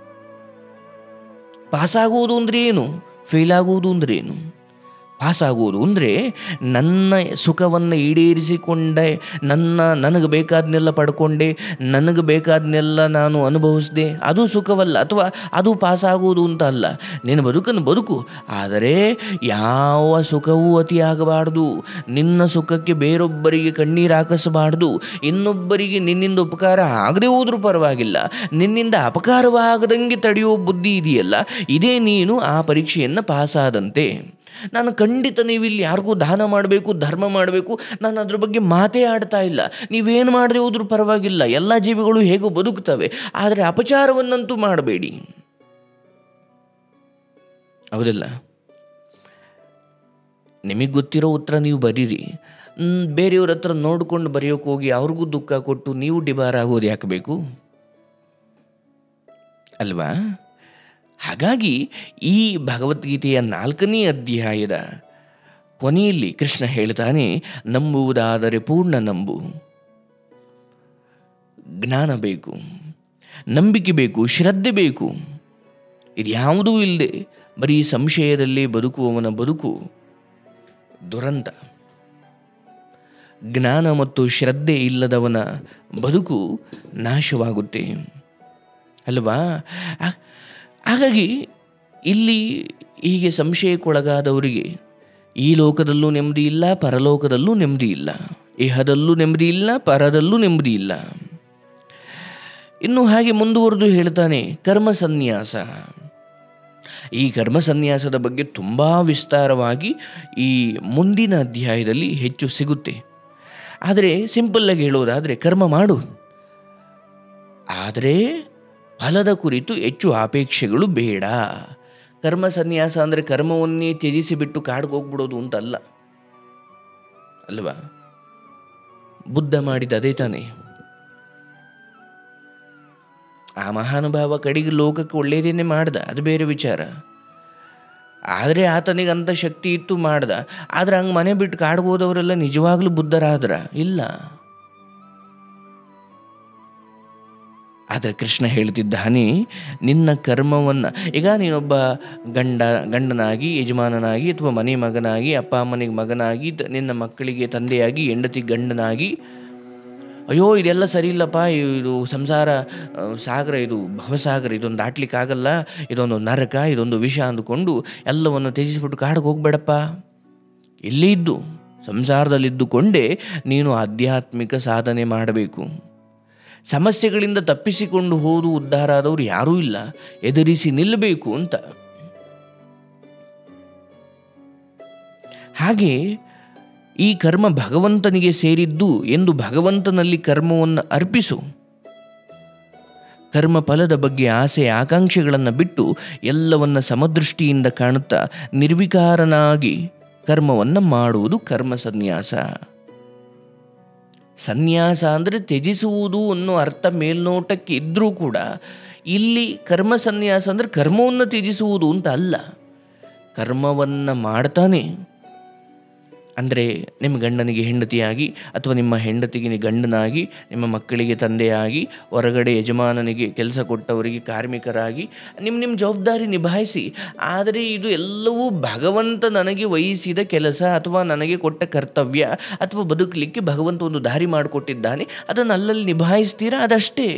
ಪಾಸ್ ಆಗುವುದು ಅಂದರೆ ಏನು ಫೇಲ್ ಆಗುವುದು ಅಂದರೆ ಏನು ಪಾಸ್ ಆಗುವುದು ಅಂದರೆ ನನ್ನ ಸುಖವನ್ನು ಈಡೇರಿಸಿಕೊಂಡೆ ನನ್ನ ನನಗೆ ಬೇಕಾದನ್ನೆಲ್ಲ ಪಡ್ಕೊಂಡೆ ನನಗೆ ಬೇಕಾದನ್ನೆಲ್ಲ ನಾನು ಅನುಭವಿಸಿದೆ ಅದು ಸುಖವಲ್ಲ ಅಥವಾ ಅದು ಪಾಸ್ ಆಗುವುದು ಅಂತ ಅಲ್ಲ ನಿನ್ನ ಬದುಕನ್ನು ಬದುಕು ಆದರೆ ಯಾವ ಸುಖವೂ ಅತಿಯಾಗಬಾರ್ದು ನಿನ್ನ ಸುಖಕ್ಕೆ ಬೇರೊಬ್ಬರಿಗೆ ಕಣ್ಣೀರು ಹಾಕಿಸಬಾರ್ದು ಇನ್ನೊಬ್ಬರಿಗೆ ನಿನ್ನಿಂದ ಉಪಕಾರ ಆಗದೆ ಹೋದ್ರೂ ಪರವಾಗಿಲ್ಲ ನಿನ್ನಿಂದ ಅಪಕಾರವಾಗದಂಗೆ ತಡೆಯೋ ಬುದ್ಧಿ ಇದೆಯಲ್ಲ ಇದೇ ನೀನು ಆ ಪರೀಕ್ಷೆಯನ್ನು ಪಾಸಾದಂತೆ ನಾನು ಖಂಡಿತ ನೀವು ಇಲ್ಲಿ ಯಾರಿಗೂ ದಾನ ಮಾಡಬೇಕು ಧರ್ಮ ಮಾಡಬೇಕು ನಾನು ಅದ್ರ ಬಗ್ಗೆ ಮಾತೇ ಆಡ್ತಾ ಇಲ್ಲ ನೀವೇನು ಮಾಡದೆ ಹೋದ್ರೂ ಪರವಾಗಿಲ್ಲ ಎಲ್ಲ ಜೀವಿಗಳು ಹೇಗೋ ಬದುಕ್ತವೆ ಆದರೆ ಅಪಚಾರವನ್ನಂತೂ ಮಾಡಬೇಡಿ ಹೌದಲ್ಲ ನಿಮಗೆ ಗೊತ್ತಿರೋ ಉತ್ತರ ನೀವು ಬರೀರಿ ಮ್, ಬೇರೆಯವ್ರ ಹತ್ರ ನೋಡ್ಕೊಂಡು ಬರೆಯೋಕೆ ಹೋಗಿ ಅವ್ರಿಗೂ ದುಃಖ ಕೊಟ್ಟು ನೀವು ಡಿಬಾರ್ ಆಗೋದು ಯಾಕೆ ಬೇಕು ಅಲ್ವಾ ಹಾಗಾಗಿ ಈ ಭಗವದ್ಗೀತೆಯ ನಾಲ್ಕನೇ ಅಧ್ಯಾಯದ ಕೊನೆಯಲ್ಲಿ ಕೃಷ್ಣ ಹೇಳ್ತಾನೆ ನಂಬುವುದಾದರೆ ಪೂರ್ಣ ನಂಬು ಜ್ಞಾನ ಬೇಕು ನಂಬಿಕೆ ಬೇಕು ಶ್ರದ್ಧೆ ಬೇಕು ಇದ್ಯಾವುದೂ ಇಲ್ಲದೆ ಬರೀ ಸಂಶಯದಲ್ಲಿ ಬದುಕುವವನ ಬದುಕು ದುರಂತ ಜ್ಞಾನ ಮತ್ತು ಶ್ರದ್ಧೆ ಇಲ್ಲದವನ ಬದುಕು ನಾಶವಾಗುತ್ತೆ ಅಲ್ವಾ ಆ- ಹಾಗಾಗಿ ಇಲ್ಲಿ ಹೀಗೆ ಸಂಶಯಕ್ಕೊಳಗಾದವರಿಗೆ ಈ ಲೋಕದಲ್ಲೂ ನೆಮ್ಮದಿ ಇಲ್ಲ ಪರಲೋಕದಲ್ಲೂ ನೆಮ್ಮದಿ ಇಲ್ಲ ಇಹದಲ್ಲೂ ನೆಮ್ಮದಿ ಇಲ್ಲ ಪರದಲ್ಲೂ ನೆಮ್ಮದಿ ಇಲ್ಲ ಇನ್ನು ಹಾಗೆ ಮುಂದುವರೆದು ಹೇಳ್ತಾನೆ ಕರ್ಮ ಸನ್ಯಾಸ ಈ ಕರ್ಮ ಸನ್ಯಾಸದ ಬಗ್ಗೆ ತುಂಬ ವಿಸ್ತಾರವಾಗಿ ಈ ಮುಂದಿನ ಅಧ್ಯಾಯದಲ್ಲಿ ಹೆಚ್ಚು ಸಿಗುತ್ತೆ ಆದರೆ ಸಿಂಪಲ್ಲಾಗಿ ಹೇಳೋದಾದರೆ ಕರ್ಮ ಮಾಡು ಆದರೆ ಫಲದ ಕುರಿತು ಹೆಚ್ಚು ಅಪೇಕ್ಷೆಗಳು ಬೇಡ ಕರ್ಮ ಸನ್ಯಾಸ ಅಂದರೆ ಕರ್ಮವನ್ನೇ ತ್ಯಜಿಸಿ ಬಿಟ್ಟು ಕಾಡ್ಗೆ ಹೋಗ್ಬಿಡೋದು ಅಂತಲ್ಲ ಅಲ್ವಾ ಬುದ್ಧ ಮಾಡಿದ ಅದೇ ತಾನೇ ಆ ಮಹಾನುಭಾವ ಕಡೆಗೆ ಲೋಕಕ್ಕೆ ಒಳ್ಳೆಯದೇನೆ ಮಾಡ್ದ ಅದು ಬೇರೆ ವಿಚಾರ ಆದರೆ ಆತನಿಗೆ ಅಂಥ ಶಕ್ತಿ ಇತ್ತು ಮಾಡ್ದ ಆದರೆ ಹಂಗೆ ಮನೆ ಬಿಟ್ಟು ಕಾಡ್ಗೆ ಹೋದವರೆಲ್ಲ ನಿಜವಾಗ್ಲೂ ಬುದ್ಧರಾದ್ರ ಇಲ್ಲ ಆದರೆ ಕೃಷ್ಣ ಹೇಳ್ತಿದ್ದಾನೆ ನಿನ್ನ ಕರ್ಮವನ್ನು ಈಗ ನೀನೊಬ್ಬ ಗಂಡ ಗಂಡನಾಗಿ ಯಜಮಾನನಾಗಿ ಅಥವಾ ಮನೆ ಮಗನಾಗಿ ಅಪ್ಪ ಅಮ್ಮನಿಗೆ ಮಗನಾಗಿ ತ- ನಿನ್ನ ಮಕ್ಕಳಿಗೆ ತಂದೆಯಾಗಿ ಹೆಂಡತಿ ಗಂಡನಾಗಿ ಅಯ್ಯೋ ಇದೆಲ್ಲ ಸರಿ ಇಲ್ಲಪ್ಪ ಇದು ಸಂಸಾರ ಆ, ಸಾಗರ ಇದು ಭವಸಾಗರ ಇದೊಂದು ದಾಟ್ಲಿಕ್ಕಾಗಲ್ಲ ಇದೊಂದು ನರಕ ಇದೊಂದು ವಿಷ ಅಂದುಕೊಂಡು ಎಲ್ಲವನ್ನು ತ್ಯಜಿಸ್ಬಿಟ್ಟು ಕಾಡಿಗೆ ಹೋಗ್ಬೇಡಪ್ಪ ಇಲ್ಲೇ ಇದ್ದು ಸಂಸಾರದಲ್ಲಿದ್ದುಕೊಂಡೇ ನೀನು ಆಧ್ಯಾತ್ಮಿಕ ಸಾಧನೆ ಮಾಡಬೇಕು ಸಮಸ್ಯೆಗಳಿಂದ ತಪ್ಪಿಸಿಕೊಂಡು ಹೋದು ಉದ್ಧಾರ ಆದವರು ಯಾರೂ ಇಲ್ಲ ಎದುರಿಸಿ ನಿಲ್ಲಬೇಕು ಅಂತ ಹಾಗೆ ಈ ಕರ್ಮ ಭಗವಂತನಿಗೆ ಸೇರಿದ್ದು ಎಂದು ಭಗವಂತನಲ್ಲಿ ಕರ್ಮವನ್ನು ಅರ್ಪಿಸು ಕರ್ಮ ಫಲದ ಬಗ್ಗೆ ಆಸೆ ಆಕಾಂಕ್ಷೆಗಳನ್ನು ಬಿಟ್ಟು ಎಲ್ಲವನ್ನ ಸಮದೃಷ್ಟಿಯಿಂದ ಕಾಣುತ್ತಾ ನಿರ್ವಿಕಾರನಾಗಿ ಕರ್ಮವನ್ನು ಮಾಡುವುದು ಕರ್ಮ ಸನ್ಯಾಸ ಸನ್ಯಾಸ ಅಂದರೆ ತ್ಯಜಿಸುವುದು ಅನ್ನೋ ಅರ್ಥ ಮೇಲ್ನೋಟಕ್ಕೆ ಇದ್ದರೂ ಕೂಡ ಇಲ್ಲಿ ಕರ್ಮ ಸನ್ಯಾಸ ಅಂದರೆ ಕರ್ಮವನ್ನು ತ್ಯಜಿಸುವುದು ಅಂತ ಅಲ್ಲ ಕರ್ಮವನ್ನು ಮಾಡ್ತಾನೆ ಅಂದರೆ ನಿಮ್ಮ ಗಂಡನಿಗೆ ಹೆಂಡತಿಯಾಗಿ ಅಥವಾ ನಿಮ್ಮ ಹೆಂಡತಿಗೆ ಗಂಡನಾಗಿ ನಿಮ್ಮ ಮಕ್ಕಳಿಗೆ ತಂದೆಯಾಗಿ ಹೊರಗಡೆ ಯಜಮಾನನಿಗೆ ಕೆಲಸ ಕೊಟ್ಟವರಿಗೆ ಕಾರ್ಮಿಕರಾಗಿ ನಿಮ್ಮ ನಿಮ್ಮ ಜವಾಬ್ದಾರಿ ನಿಭಾಯಿಸಿ ಆದರೆ ಇದು ಎಲ್ಲವೂ ಭಗವಂತ ನನಗೆ ವಹಿಸಿದ ಕೆಲಸ ಅಥವಾ ನನಗೆ ಕೊಟ್ಟ ಕರ್ತವ್ಯ ಅಥವಾ ಬದುಕಲಿಕ್ಕೆ ಭಗವಂತ ಒಂದು ದಾರಿ ಮಾಡಿಕೊಟ್ಟಿದ್ದಾನೆ ಅದನ್ನು ಅಲ್ಲಲ್ಲಿ ನಿಭಾಯಿಸ್ತೀರಾ ಅದಷ್ಟೇ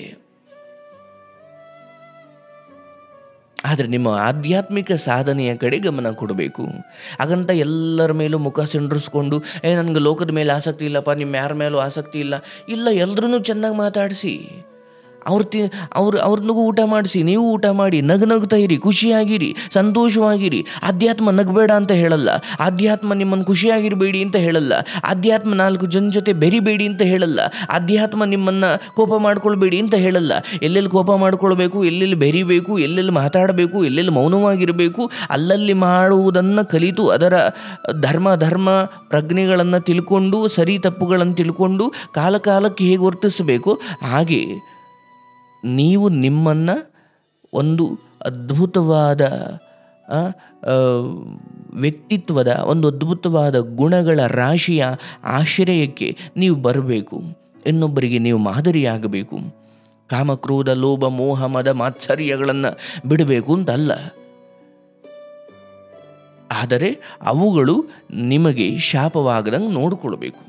ಆದರೆ ನಿಮ್ಮ ಆಧ್ಯಾತ್ಮಿಕ ಸಾಧನೆಯ ಕಡೆ ಗಮನ ಕೊಡಬೇಕು ಹಾಗಂತ ಎಲ್ಲರ ಮೇಲೂ ಮುಖ ಸಿಂಡ್ರಿಸ್ಕೊಂಡು ಏ ನನಗೆ ಲೋಕದ ಮೇಲೆ ಆಸಕ್ತಿ ಇಲ್ಲಪ್ಪ ನಿಮ್ಮ ಯಾರ ಮೇಲೂ ಆಸಕ್ತಿ ಇಲ್ಲ ಇಲ್ಲ ಎಲ್ಲರೂ ಚೆನ್ನಾಗಿ ಮಾತಾಡಿಸಿ ಅವ್ರ ತಿ ಅವ್ರು ಅವ್ರನಿಗೂ ಊಟ ಮಾಡಿಸಿ ನೀವು ಊಟ ಮಾಡಿ ನಗು ನಗ್ತಾ ಇರಿ ಖುಷಿಯಾಗಿರಿ ಸಂತೋಷವಾಗಿರಿ ಆಧ್ಯಾತ್ಮ ನಗಬೇಡ ಅಂತ ಹೇಳಲ್ಲ ಆಧ್ಯಾತ್ಮ ನಿಮ್ಮನ್ನು ಖುಷಿಯಾಗಿರಬೇಡಿ ಅಂತ ಹೇಳಲ್ಲ ಆಧ್ಯಾತ್ಮ ನಾಲ್ಕು ಜನ ಜೊತೆ ಬೆರಿಬೇಡಿ ಅಂತ ಹೇಳಲ್ಲ ಆಧ್ಯಾತ್ಮ ನಿಮ್ಮನ್ನು ಕೋಪ ಮಾಡ್ಕೊಳ್ಬೇಡಿ ಅಂತ ಹೇಳಲ್ಲ ಎಲ್ಲೆಲ್ಲಿ ಕೋಪ ಮಾಡ್ಕೊಳ್ಬೇಕು ಎಲ್ಲೆಲ್ಲಿ ಬೆರಿಬೇಕು ಎಲ್ಲೆಲ್ಲಿ ಮಾತಾಡಬೇಕು ಎಲ್ಲೆಲ್ಲಿ ಮೌನವಾಗಿರಬೇಕು ಅಲ್ಲಲ್ಲಿ ಮಾಡುವುದನ್ನು ಕಲಿತು ಅದರ ಧರ್ಮ ಧರ್ಮ ಪ್ರಜ್ಞೆಗಳನ್ನು ತಿಳ್ಕೊಂಡು ಸರಿ ತಪ್ಪುಗಳನ್ನು ತಿಳ್ಕೊಂಡು ಕಾಲ ಕಾಲಕ್ಕೆ ಹೇಗೆ ವರ್ತಿಸಬೇಕು ಹಾಗೆ ನೀವು ನಿಮ್ಮನ್ನು ಒಂದು ಅದ್ಭುತವಾದ ಆ, ಆ, ವ್ಯಕ್ತಿತ್ವದ ಒಂದು ಅದ್ಭುತವಾದ ಗುಣಗಳ ರಾಶಿಯ ಆಶ್ರಯಕ್ಕೆ ನೀವು ಬರಬೇಕು ಇನ್ನೊಬ್ಬರಿಗೆ ನೀವು ಮಾದರಿಯಾಗಬೇಕು ಕಾಮಕ್ರೋಧ ಲೋಭ ಮೋಹ ಮದ ಮಾತ್ಸರ್ಯಗಳನ್ನು ಬಿಡಬೇಕು ಅಂತಲ್ಲ ಆದರೆ ಅವುಗಳು ನಿಮಗೆ ಶಾಪವಾಗದಂಗೆ ನೋಡಿಕೊಳ್ಬೇಕು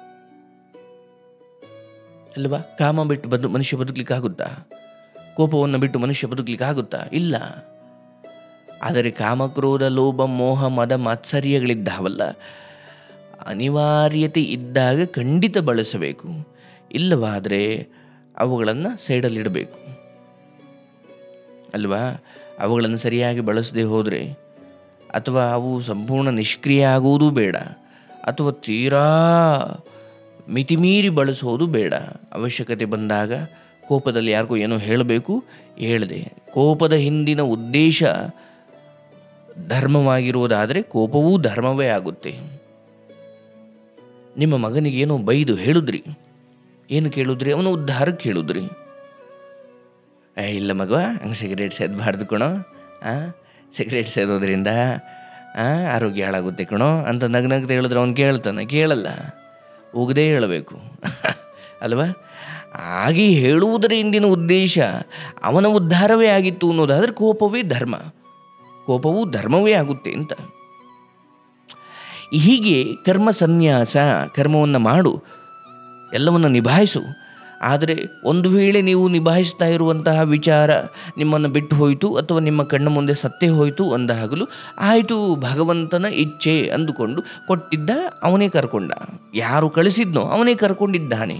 ಅಲ್ವಾ ಕಾಮ ಬಿಟ್ಟು ಬದು ಮನುಷ್ಯ ಬದುಕಲಿಕ್ಕಾಗುತ್ತಾ ಕೋಪವನ್ನು ಬಿಟ್ಟು ಮನುಷ್ಯ ಬದುಕಲಿಕ್ಕಾಗುತ್ತಾ ಇಲ್ಲ ಆದರೆ ಕಾಮಕ್ರೋಧ ಲೋಭ ಮೋಹ ಮದ ಮಾತ್ಸರ್ಯಗಳಿದ್ದಾವಲ್ಲ ಅನಿವಾರ್ಯತೆ ಇದ್ದಾಗ ಖಂಡಿತ ಬಳಸಬೇಕು ಇಲ್ಲವಾದರೆ ಅವುಗಳನ್ನು ಸೈಡಲ್ಲಿಡಬೇಕು ಅಲ್ವಾ ಅವುಗಳನ್ನು ಸರಿಯಾಗಿ ಬಳಸದೆ ಹೋದರೆ ಅಥವಾ ಅವು ಸಂಪೂರ್ಣ ನಿಷ್ಕ್ರಿಯ ಆಗುವುದೂ ಬೇಡ ಅಥವಾ ತೀರಾ ಮಿತಿಮೀರಿ ಬಳಸೋದು ಬೇಡ ಅವಶ್ಯಕತೆ ಬಂದಾಗ ಕೋಪದಲ್ಲಿ ಯಾರಿಗೂ ಏನೋ ಹೇಳಬೇಕು ಹೇಳದೆ ಕೋಪದ ಹಿಂದಿನ ಉದ್ದೇಶ ಧರ್ಮವಾಗಿರುವುದಾದರೆ ಕೋಪವೂ ಧರ್ಮವೇ ಆಗುತ್ತೆ ನಿಮ್ಮ ಮಗನಿಗೆ ಏನೋ ಬೈದು ಹೇಳಿದ್ರಿ ಏನು ಕೇಳಿದ್ರಿ ಅವನು ಉದ್ಧಾರಕ್ಕೆ ಹೇಳಿದ್ರಿ ಏ ಇಲ್ಲ ಮಗವ ಹಂಗೆ ಸಿಗರೇಟ್ ಸೇದಬಾರ್ದು ಕಣೋ ಆ ಸಿಗರೇಟ್ ಸೇದೋದ್ರಿಂದ ಆ ಆರೋಗ್ಯ ಹಾಳಾಗುತ್ತೆ ಕಣೋ ಅಂತ ನಗ್ ನಗ್ತ ಹೇಳಿದ್ರೆ ಅವ್ನು ಕೇಳ್ತಾನೆ ಕೇಳಲ್ಲ ಹೋಗದೇ ಹೇಳಬೇಕು ಅಲ್ವಾ ಹಾಗೆ ಹೇಳುವುದರ ಹಿಂದಿನ ಉದ್ದೇಶ ಅವನ ಉದ್ಧಾರವೇ ಆಗಿತ್ತು ಅನ್ನೋದಾದರೆ ಕೋಪವೇ ಧರ್ಮ ಕೋಪವೂ ಧರ್ಮವೇ ಆಗುತ್ತೆ ಅಂತ ಹೀಗೆ ಕರ್ಮ ಸನ್ಯಾಸ ಕರ್ಮವನ್ನು ಮಾಡು ಎಲ್ಲವನ್ನು ನಿಭಾಯಿಸು ಆದರೆ ಒಂದು ವೇಳೆ ನೀವು ನಿಭಾಯಿಸ್ತಾ ಇರುವಂತಹ ವಿಚಾರ ನಿಮ್ಮನ್ನು ಬಿಟ್ಟು ಹೋಯಿತು ಅಥವಾ ನಿಮ್ಮ ಕಣ್ಣ ಮುಂದೆ ಸತ್ತೇ ಹೋಯಿತು ಅಂದಾಗಲೂ ಆಯಿತು ಭಗವಂತನ ಇಚ್ಛೆ ಅಂದುಕೊಂಡು ಕೊಟ್ಟಿದ್ದ ಅವನೇ ಕರ್ಕೊಂಡ ಯಾರು ಕಳಿಸಿದ್ನೋ ಅವನೇ ಕರ್ಕೊಂಡಿದ್ದಾನೆ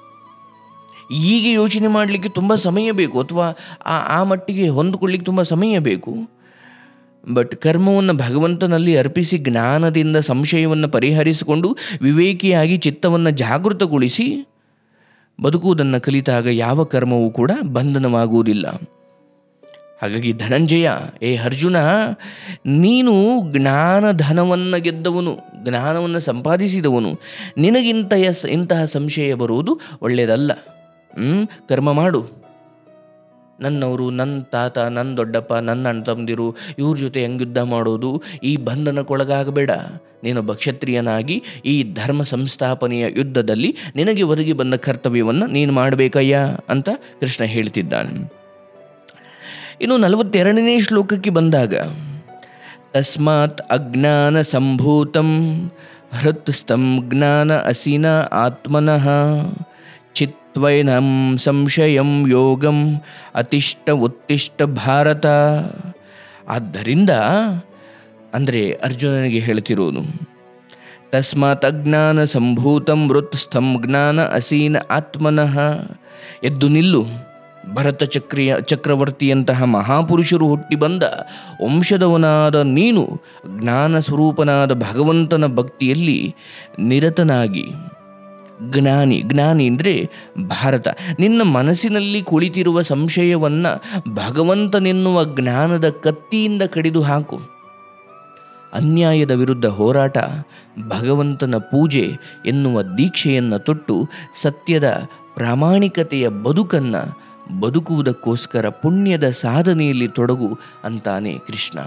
ಹೀಗೆ ಯೋಚನೆ ಮಾಡಲಿಕ್ಕೆ ತುಂಬ ಸಮಯ ಬೇಕು ಅಥವಾ ಆ ಆ ಮಟ್ಟಿಗೆ ಹೊಂದಿಕೊಳ್ಳಿಕ್ಕೆ ತುಂಬ ಸಮಯ ಬೇಕು ಬಟ್ ಕರ್ಮವನ್ನು ಭಗವಂತನಲ್ಲಿ ಅರ್ಪಿಸಿ ಜ್ಞಾನದಿಂದ ಸಂಶಯವನ್ನು ಪರಿಹರಿಸಿಕೊಂಡು ವಿವೇಕಿಯಾಗಿ ಚಿತ್ತವನ್ನು ಜಾಗೃತಗೊಳಿಸಿ ಬದುಕುವುದನ್ನು ಕಲಿತಾಗ ಯಾವ ಕರ್ಮವೂ ಕೂಡ ಬಂಧನವಾಗುವುದಿಲ್ಲ ಹಾಗಾಗಿ ಧನಂಜಯ ಏ ಅರ್ಜುನ ನೀನು ಜ್ಞಾನ ಧನವನ್ನು ಗೆದ್ದವನು ಜ್ಞಾನವನ್ನು ಸಂಪಾದಿಸಿದವನು ನಿನಗಿಂತ ಎಸ್ ಇಂತಹ ಸಂಶಯ ಬರುವುದು ಒಳ್ಳೆಯದಲ್ಲ ಹ್ಮ್? ಕರ್ಮ ಮಾಡು ನನ್ನವರು ನನ್ನ ತಾತ ನನ್ನ ದೊಡ್ಡಪ್ಪ ನನ್ನ ಅಣ್ಣ ತಮ್ಮದಿರು ಇವ್ರ ಜೊತೆ ಹೆಂಗೆ ಯುದ್ಧ ಮಾಡೋದು ಈ ಬಂಧನಕ್ಕೊಳಗಾಗಬೇಡ ನೀನೊಬ್ಬ ಕ್ಷತ್ರಿಯನಾಗಿ ಈ ಧರ್ಮ ಸಂಸ್ಥಾಪನೆಯ ಯುದ್ಧದಲ್ಲಿ ನಿನಗೆ ಒದಗಿ ಬಂದ ಕರ್ತವ್ಯವನ್ನು ನೀನು ಮಾಡಬೇಕಯ್ಯ ಅಂತ ಕೃಷ್ಣ ಹೇಳ್ತಿದ್ದಾನೆ ಇನ್ನು ನಲವತ್ತೆರಡನೇ ಶ್ಲೋಕಕ್ಕೆ ಬಂದಾಗ ತಸ್ಮಾತ್ ಅಜ್ಞಾನ ಸಂಭೂತಂ ಹೃತ್ಸ್ಥಂ ಜ್ಞಾನ ಅಸಿನ ಆತ್ಮನಃ ಚಿತ್ವೈನಂ ಸಂಶಯಂ ಯೋಗಂ ಅತಿಷ್ಠ ಉತ್ತಿಷ್ಠ ಭಾರತ ಆದ್ದರಿಂದ ಅಂದರೆ ಅರ್ಜುನನಿಗೆ ಹೇಳ್ತಿರೋನು ತಸ್ಮಾತ್ ಅಜ್ಞಾನ ಸಂಭೂತಂ ವೃತ್ಸ್ಥಂ ಜ್ಞಾನ ಅಸೀನ ಆತ್ಮನಃ ಎದ್ದು ನಿಲ್ಲು ಭರತ ಚಕ್ರಿಯ ಚಕ್ರವರ್ತಿಯಂತಹ ಮಹಾಪುರುಷರು ಹುಟ್ಟಿ ಬಂದ ವಂಶದವನಾದ ನೀನು ಜ್ಞಾನ ಸ್ವರೂಪನಾದ ಭಗವಂತನ ಭಕ್ತಿಯಲ್ಲಿ ನಿರತನಾಗಿ ಜ್ಞಾನಿ ಜ್ಞಾನಿ ಅಂದರೆ ಭಾರತ ನಿನ್ನ ಮನಸ್ಸಿನಲ್ಲಿ ಕುಳಿತಿರುವ ಸಂಶಯವನ್ನು ಭಗವಂತನೆನ್ನುವ ಜ್ಞಾನದ ಕತ್ತಿಯಿಂದ ಕಡಿದು ಹಾಕು ಅನ್ಯಾಯದ ವಿರುದ್ಧ ಹೋರಾಟ ಭಗವಂತನ ಪೂಜೆ ಎನ್ನುವ ದೀಕ್ಷೆಯನ್ನು ತೊಟ್ಟು ಸತ್ಯದ ಪ್ರಾಮಾಣಿಕತೆಯ ಬದುಕನ್ನು ಬದುಕುವುದಕ್ಕೋಸ್ಕರ ಪುಣ್ಯದ ಸಾಧನೆಯಲ್ಲಿ ತೊಡಗು ಅಂತಾನೆ ಕೃಷ್ಣ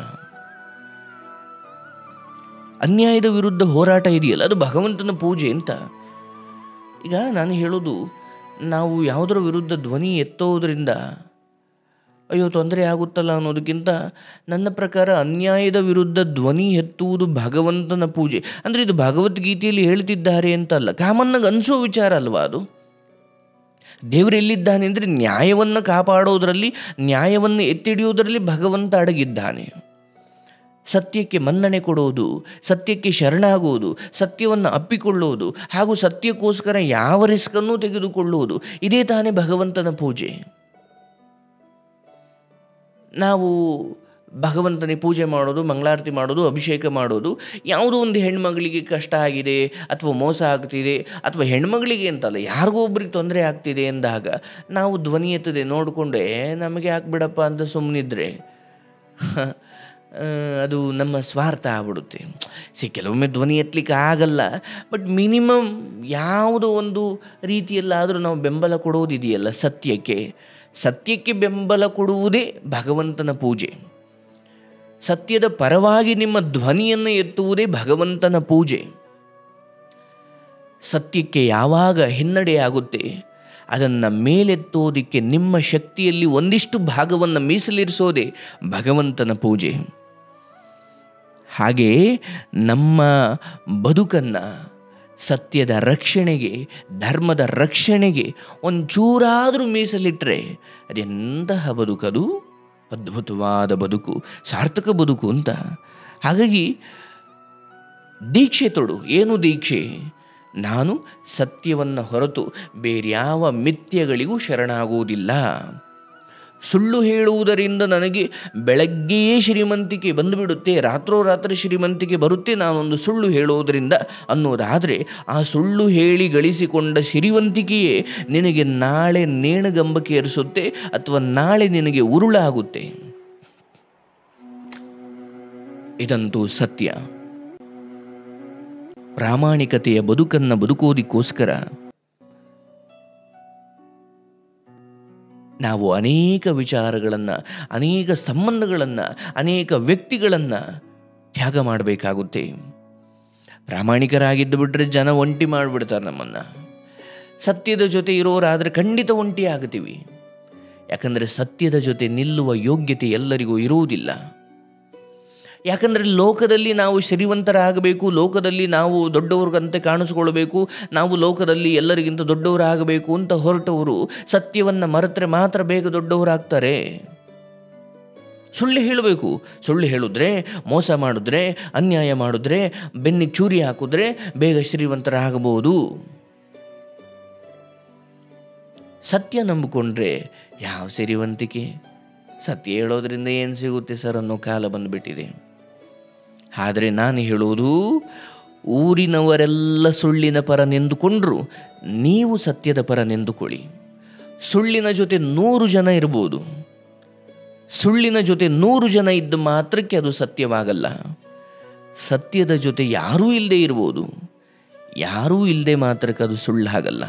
ಅನ್ಯಾಯದ ವಿರುದ್ಧ ಹೋರಾಟ ಇದೆಯಲ್ಲ ಅದು ಭಗವಂತನ ಪೂಜೆ ಅಂತ ಈಗ ನಾನು ಹೇಳೋದು ನಾವು ಯಾವುದರ ವಿರುದ್ಧ ಧ್ವನಿ ಎತ್ತೋದ್ರಿಂದ ಅಯ್ಯೋ ತೊಂದರೆ ಆಗುತ್ತಲ್ಲ ಅನ್ನೋದಕ್ಕಿಂತ ನನ್ನ ಪ್ರಕಾರ ಅನ್ಯಾಯದ ವಿರುದ್ಧ ಧ್ವನಿ ಎತ್ತುವುದು ಭಗವಂತನ ಪೂಜೆ ಅಂದರೆ ಇದು ಭಗವದ್ಗೀತೆಯಲ್ಲಿ ಹೇಳ್ತಿದ್ದಾರೆ ಅಂತಲ್ಲ ಕಾಮನ್ನಾಗ ಅನಿಸೋ ವಿಚಾರ ಅಲ್ವಾ ಅದು ದೇವರು ಎಲ್ಲಿದ್ದಾನೆ ಅಂದರೆ ನ್ಯಾಯವನ್ನು ಕಾಪಾಡೋದರಲ್ಲಿ ನ್ಯಾಯವನ್ನು ಎತ್ತಿಡಿಯೋದರಲ್ಲಿ ಭಗವಂತ ಅಡಗಿದ್ದಾನೆ ಸತ್ಯಕ್ಕೆ ಮನ್ನಣೆ ಕೊಡೋದು ಸತ್ಯಕ್ಕೆ ಶರಣಾಗುವುದು ಸತ್ಯವನ್ನು ಅಪ್ಪಿಕೊಳ್ಳುವುದು ಹಾಗೂ ಸತ್ಯಕ್ಕೋಸ್ಕರ ಯಾವ ರಿಸ್ಕನ್ನು ತೆಗೆದುಕೊಳ್ಳುವುದು ಇದೇ ತಾನೇ ಭಗವಂತನ ಪೂಜೆ ನಾವು ಭಗವಂತನಿಗೆ ಪೂಜೆ ಮಾಡೋದು ಮಂಗಳಾರತಿ ಮಾಡೋದು ಅಭಿಷೇಕ ಮಾಡೋದು ಯಾವುದೋ ಒಂದು ಹೆಣ್ಮಗಳಿಗೆ ಕಷ್ಟ ಆಗಿದೆ ಅಥವಾ ಮೋಸ ಆಗ್ತಿದೆ ಅಥವಾ ಹೆಣ್ಮಗಳಿಗೆ ಅಂತಲ್ಲ ಯಾರಿಗೋ ಒಬ್ರಿಗೆ ತೊಂದರೆ ಆಗ್ತಿದೆ ಎಂದಾಗ ನಾವು ಧ್ವನಿ ಎತ್ತದೆ ನೋಡಿಕೊಂಡೆ ನಮಗೆ ಹಾಕ್ಬಿಡಪ್ಪ ಅಂತ ಸುಮ್ಮನಿದ್ರೆ ಅದು ನಮ್ಮ ಸ್ವಾರ್ಥ ಆಗ್ಬಿಡುತ್ತೆ ಸಿ ಕೆಲವೊಮ್ಮೆ ಧ್ವನಿ ಎತ್ತಲಿಕ್ಕೆ ಆಗಲ್ಲ ಬಟ್ ಮಿನಿಮಮ್ ಯಾವುದೋ ಒಂದು ರೀತಿಯಲ್ಲಾದರೂ ನಾವು ಬೆಂಬಲ ಕೊಡೋದಿದೆಯಲ್ಲ ಸತ್ಯಕ್ಕೆ ಸತ್ಯಕ್ಕೆ ಬೆಂಬಲ ಕೊಡುವುದೇ ಭಗವಂತನ ಪೂಜೆ ಸತ್ಯದ ಪರವಾಗಿ ನಿಮ್ಮ ಧ್ವನಿಯನ್ನು ಎತ್ತುವುದೇ ಭಗವಂತನ ಪೂಜೆ ಸತ್ಯಕ್ಕೆ ಯಾವಾಗ ಹಿನ್ನಡೆಯಾಗುತ್ತೆ ಅದನ್ನು ಮೇಲೆತ್ತೋದಕ್ಕೆ ನಿಮ್ಮ ಶಕ್ತಿಯಲ್ಲಿ ಒಂದಿಷ್ಟು ಭಾಗವನ್ನು ಮೀಸಲಿರಿಸೋದೇ ಭಗವಂತನ ಪೂಜೆ ಹಾಗೆಯೇ ನಮ್ಮ ಬದುಕನ್ನು ಸತ್ಯದ ರಕ್ಷಣೆಗೆ ಧರ್ಮದ ರಕ್ಷಣೆಗೆ ಒಂಚೂರಾದರೂ ಮೀಸಲಿಟ್ಟರೆ ಅದೆಂತಹ ಬದುಕದು ಅದ್ಭುತವಾದ ಬದುಕು ಸಾರ್ಥಕ ಬದುಕು ಅಂತ ಹಾಗಾಗಿ ದೀಕ್ಷೆ ತೊಡು ಏನು ದೀಕ್ಷೆ ನಾನು ಸತ್ಯವನ್ನು ಹೊರತು ಬೇರ್ಯಾವ ಮಿಥ್ಯಗಳಿಗೂ ಶರಣಾಗುವುದಿಲ್ಲ ಸುಳ್ಳು ಹೇಳುವುದರಿಂದ ನನಗೆ ಬೆಳಗ್ಗೆಯೇ ಶ್ರೀಮಂತಿಕೆ ಬಂದುಬಿಡುತ್ತೆ ರಾತ್ರೋರಾತ್ರಿ ಶ್ರೀಮಂತಿಕೆ ಬರುತ್ತೆ ನಾನೊಂದು ಸುಳ್ಳು ಹೇಳುವುದರಿಂದ ಅನ್ನೋದಾದರೆ ಆ ಸುಳ್ಳು ಹೇಳಿ ಗಳಿಸಿಕೊಂಡ ಸಿರಿವಂತಿಕೆಯೇ ನಿನಗೆ ನಾಳೆ ನೇಣಗಂಬಕ್ಕೆ ಏರಿಸುತ್ತೆ ಅಥವಾ ನಾಳೆ ನಿನಗೆ ಉರುಳಾಗುತ್ತೆ ಇದಂತೂ ಸತ್ಯ ಪ್ರಾಮಾಣಿಕತೆಯ ಬದುಕನ್ನು ಬದುಕೋದಕ್ಕೋಸ್ಕರ ನಾವು ಅನೇಕ ವಿಚಾರಗಳನ್ನು ಅನೇಕ ಸಂಬಂಧಗಳನ್ನು ಅನೇಕ ವ್ಯಕ್ತಿಗಳನ್ನು ತ್ಯಾಗ ಮಾಡಬೇಕಾಗುತ್ತೆ ಪ್ರಾಮಾಣಿಕರಾಗಿದ್ದು ಬಿಟ್ಟರೆ ಜನ ಒಂಟಿ ಮಾಡಿಬಿಡ್ತಾರೆ ನಮ್ಮನ್ನು ಸತ್ಯದ ಜೊತೆ ಇರೋರಾದರೆ ಖಂಡಿತ ಒಂಟಿ ಆಗ್ತೀವಿ ಯಾಕಂದರೆ ಸತ್ಯದ ಜೊತೆ ನಿಲ್ಲುವ ಯೋಗ್ಯತೆ ಎಲ್ಲರಿಗೂ ಇರುವುದಿಲ್ಲ ಯಾಕಂದರೆ ಲೋಕದಲ್ಲಿ ನಾವು ಶ್ರೀಮಂತರಾಗಬೇಕು ಲೋಕದಲ್ಲಿ ನಾವು ದೊಡ್ಡವ್ರಿಗಂತೆ ಕಾಣಿಸ್ಕೊಳ್ಬೇಕು ನಾವು ಲೋಕದಲ್ಲಿ ಎಲ್ಲರಿಗಿಂತ ದೊಡ್ಡವರಾಗಬೇಕು ಅಂತ ಹೊರಟವರು ಸತ್ಯವನ್ನು ಮರೆತರೆ ಮಾತ್ರ ಬೇಗ ದೊಡ್ಡವರಾಗ್ತಾರೆ ಸುಳ್ಳು ಹೇಳಬೇಕು ಸುಳ್ಳು ಹೇಳಿದ್ರೆ ಮೋಸ ಮಾಡಿದ್ರೆ ಅನ್ಯಾಯ ಮಾಡಿದ್ರೆ ಬೆನ್ನಿ ಚೂರಿ ಹಾಕಿದ್ರೆ ಬೇಗ ಶ್ರೀಮಂತರಾಗಬಹುದು ಸತ್ಯ ನಂಬಿಕೊಂಡ್ರೆ ಯಾವ ಸಿರಿವಂತಿಕೆ ಸತ್ಯ ಹೇಳೋದ್ರಿಂದ ಏನು ಸಿಗುತ್ತೆ ಸರ್ ಅನ್ನೋ ಕಾಲ ಬಂದುಬಿಟ್ಟಿದೆ ಆದರೆ ನಾನು ಹೇಳೋದು ಊರಿನವರೆಲ್ಲ ಸುಳ್ಳಿನ ಪರ ನೆಂದುಕೊಂಡ್ರು ನೀವು ಸತ್ಯದ ಪರ ನೆಂದುಕೊಳ್ಳಿ ಸುಳ್ಳಿನ ಜೊತೆ ನೂರು ಜನ ಇರ್ಬೋದು ಸುಳ್ಳಿನ ಜೊತೆ ನೂರು ಜನ ಇದ್ದ ಮಾತ್ರಕ್ಕೆ ಅದು ಸತ್ಯವಾಗಲ್ಲ ಸತ್ಯದ ಜೊತೆ ಯಾರೂ ಇಲ್ಲದೆ ಇರ್ಬೋದು ಯಾರೂ ಇಲ್ಲದೆ ಮಾತ್ರಕ್ಕೆ ಅದು ಸುಳ್ಳಾಗಲ್ಲ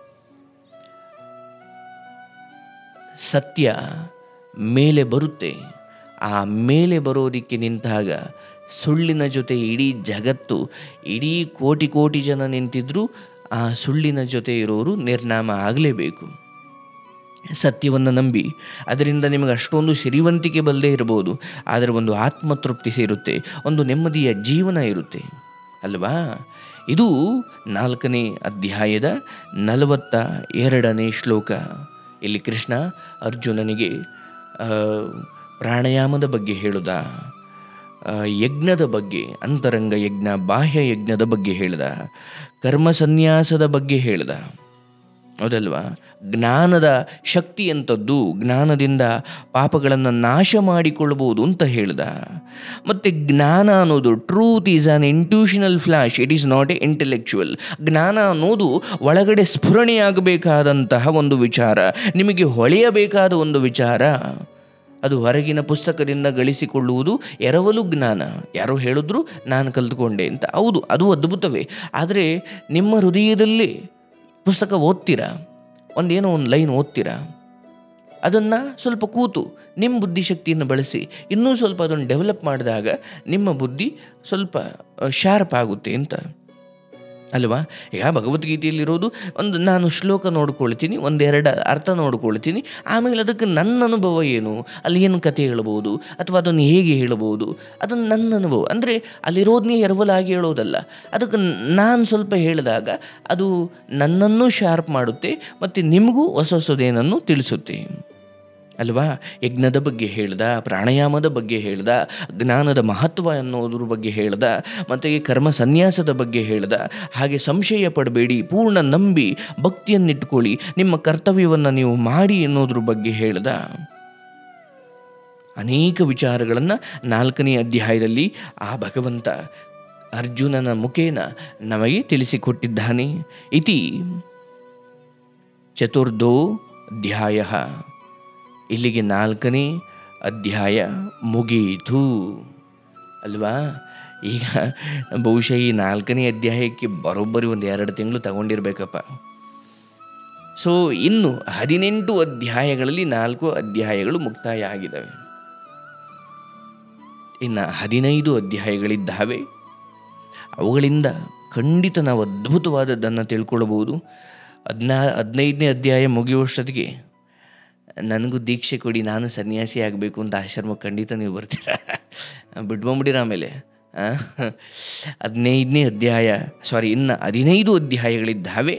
ಸತ್ಯ ಮೇಲೆ ಬರುತ್ತೆ ಆ ಮೇಲೆ ಬರೋದಕ್ಕೆ ನಿಂತಾಗ ಸುಳ್ಳಿನ ಜೊತೆ ಇಡೀ ಜಗತ್ತು ಇಡೀ ಕೋಟಿ ಕೋಟಿ ಜನ ನಿಂತಿದ್ರೂ ಆ ಸುಳ್ಳಿನ ಜೊತೆ ಇರೋರು ನಿರ್ನಾಮ ಆಗಲೇಬೇಕು ಸತ್ಯವನ್ನು ನಂಬಿ ಅದರಿಂದ ನಿಮಗೆ ಅಷ್ಟೊಂದು ಶ್ರೀವಂತಿಕೆ ಬಲ್ಲದೆ ಇರ್ಬೋದು ಆದರೆ ಒಂದು ಆತ್ಮತೃಪ್ತಿ ಸೇರುತ್ತೆ ಒಂದು ನೆಮ್ಮದಿಯ ಜೀವನ ಇರುತ್ತೆ ಅಲ್ವಾ ಇದು ನಾಲ್ಕನೇ ಅಧ್ಯಾಯದ ನಲವತ್ತ ಎರಡನೇ ಶ್ಲೋಕ ಇಲ್ಲಿ ಕೃಷ್ಣ ಅರ್ಜುನನಿಗೆ ಆ, ಪ್ರಾಣಾಯಾಮದ ಬಗ್ಗೆ ಹೇಳುದ ಆ, ಯಜ್ಞದ ಬಗ್ಗೆ ಅಂತರಂಗ ಯಜ್ಞ ಬಾಹ್ಯ ಯಜ್ಞದ ಬಗ್ಗೆ ಹೇಳ್ದ ಕರ್ಮ ಸನ್ಯಾಸದ ಬಗ್ಗೆ ಹೇಳ್ದ ಹೌದಲ್ವಾ ಜ್ಞಾನದ ಶಕ್ತಿ ಎಂಥದ್ದು ಜ್ಞಾನದಿಂದ ಪಾಪಗಳನ್ನು ನಾಶ ಮಾಡಿಕೊಳ್ಳಬಹುದು ಅಂತ ಹೇಳ್ದ ಮತ್ತು ಜ್ಞಾನ ಅನ್ನೋದು truth is an intuitional flash it is not a intellectual ಜ್ಞಾನ ಅನ್ನೋದು ಒಳಗಡೆ ಸ್ಫುರಣೆಯಾಗಬೇಕಾದಂತಹ ಒಂದು ವಿಚಾರ ನಿಮಗೆ ಹೊಳೆಯಬೇಕಾದ ಒಂದು ವಿಚಾರ ಅದು ಹೊರಗಿನ ಪುಸ್ತಕದಿಂದ ಗಳಿಸಿಕೊಳ್ಳುವುದು ಎರವಲು ಜ್ಞಾನ ಯಾರೋ ಹೇಳಿದ್ರು ನಾನು ಕಲ್ತ್ಕೊಂಡೆ ಅಂತ ಹೌದು ಅದು ಅದ್ಭುತವೇ ಆದರೆ ನಿಮ್ಮ ಹೃದಯದಲ್ಲಿ ಪುಸ್ತಕ ಓದ್ತೀರಾ ಒಂದೇನೋ ಒಂದು ಲೈನ್ ಓದ್ತೀರಾ ಅದನ್ನು ಸ್ವಲ್ಪ ಕೂತು ನಿಮ್ಮ ಬುದ್ಧಿಶಕ್ತಿಯನ್ನು ಬಳಸಿ ಇನ್ನೂ ಸ್ವಲ್ಪ ಅದನ್ನು ಡೆವಲಪ್ ಮಾಡಿದಾಗ ನಿಮ್ಮ ಬುದ್ಧಿ ಸ್ವಲ್ಪ ಶಾರ್ಪ್ ಆಗುತ್ತೆ ಅಂತ ಅಲ್ವಾ ಈಗ ಭಗವದ್ಗೀತೆಯಲ್ಲಿರೋದು ಒಂದು ನಾನು ಶ್ಲೋಕ ನೋಡ್ಕೊಳ್ತೀನಿ ಒಂದೆರಡು ಅರ್ಥ ನೋಡ್ಕೊಳ್ತೀನಿ ಆಮೇಲೆ ಅದಕ್ಕೆ ನನ್ನ ಅನುಭವ ಏನು ಅಲ್ಲಿ ಏನು ಕತೆ ಹೇಳ್ಬೋದು ಅಥವಾ ಅದನ್ನು ಹೇಗೆ ಹೇಳ್ಬೋದು ಅದನ್ನು ನನ್ನ ಅನುಭವ ಅಂದರೆ ಅಲ್ಲಿರೋದನ್ನೇ ಎರವಲಾಗಿ ಹೇಳೋದಲ್ಲ ಅದಕ್ಕೆ ನಾನು ಸ್ವಲ್ಪ ಹೇಳಿದಾಗ ಅದು ನನ್ನನ್ನು ಶಾರ್ಪ್ ಮಾಡುತ್ತೆ ಮತ್ತು ನಿಮಗೂ ಹೊಸ ಹೊಸದೇನನ್ನು ತಿಳಿಸುತ್ತೆ ಅಲ್ವಾ ಯಜ್ಞದ ಬಗ್ಗೆ ಹೇಳ್ದ ಪ್ರಾಣಾಯಾಮದ ಬಗ್ಗೆ ಹೇಳ್ದ ಜ್ಞಾನದ ಮಹತ್ವ ಅನ್ನೋದ್ರ ಬಗ್ಗೆ ಹೇಳ್ದ ಮತ್ತು ಈ ಕರ್ಮ ಸನ್ಯಾಸದ ಬಗ್ಗೆ ಹೇಳ್ದ ಹಾಗೆ ಸಂಶಯ ಪಡಬೇಡಿ ಪೂರ್ಣ ನಂಬಿ ಭಕ್ತಿಯನ್ನಿಟ್ಕೊಳ್ಳಿ ನಿಮ್ಮ ಕರ್ತವ್ಯವನ್ನು ನೀವು ಮಾಡಿ ಅನ್ನೋದ್ರ ಬಗ್ಗೆ ಹೇಳ್ದ ಅನೇಕ ವಿಚಾರಗಳನ್ನು ನಾಲ್ಕನೇ ಅಧ್ಯಾಯದಲ್ಲಿ ಆ ಭಗವಂತ ಅರ್ಜುನನ ಮುಖೇನ ನಮಗೆ ತಿಳಿಸಿಕೊಟ್ಟಿದ್ದಾನೆ ಇತಿ ಚತುರ್ಧೋ ಅಧ್ಯಾಯ ಇಲ್ಲಿಗೆ ನಾಲ್ಕನೇ ಅಧ್ಯಾಯ ಮುಗಿಯಿತು ಅಲ್ವಾ ಈಗ ಬಹುಶಃ ಈ ನಾಲ್ಕನೇ ಅಧ್ಯಾಯಕ್ಕೆ ಬರೋಬ್ಬರಿ ಒಂದು ಎರಡು ತಿಂಗಳು ತಗೊಂಡಿರ್ಬೇಕಪ್ಪ ಸೊ ಇನ್ನು ಹದಿನೆಂಟು ಅಧ್ಯಾಯಗಳಲ್ಲಿ ನಾಲ್ಕು ಅಧ್ಯಾಯಗಳು ಮುಕ್ತಾಯ ಆಗಿದ್ದಾವೆ ಇನ್ನು ಹದಿನೈದು ಅಧ್ಯಾಯಗಳಿದ್ದಾವೆ ಅವುಗಳಿಂದ ಖಂಡಿತ ನಾವು ಅದ್ಭುತವಾದದ್ದನ್ನು ತಿಳ್ಕೊಳ್ಬೋದು ಹದಿನಾ ಹದಿನೈದನೇ ಅಧ್ಯಾಯ ಮುಗಿಯುವಷ್ಟೊತ್ತಿಗೆ ನನಗೂ ದೀಕ್ಷೆ ಕೊಡಿ ನಾನು ಸನ್ಯಾಸಿ ಆಗಬೇಕು ಅಂತ ಆಶ್ರಮಕ್ಕೆ ಖಂಡಿತ ನೀವು ಬರ್ತೀರಾ ಬಿಟ್ಕೊಂಬಿಡಿರ ಆಮೇಲೆ ಆ? ಹದಿನೈದನೇ ಅಧ್ಯಾಯ ಸಾರಿ ಇನ್ನು ಹದಿನೈದು ಅಧ್ಯಾಯಗಳಿದ್ದಾವೆ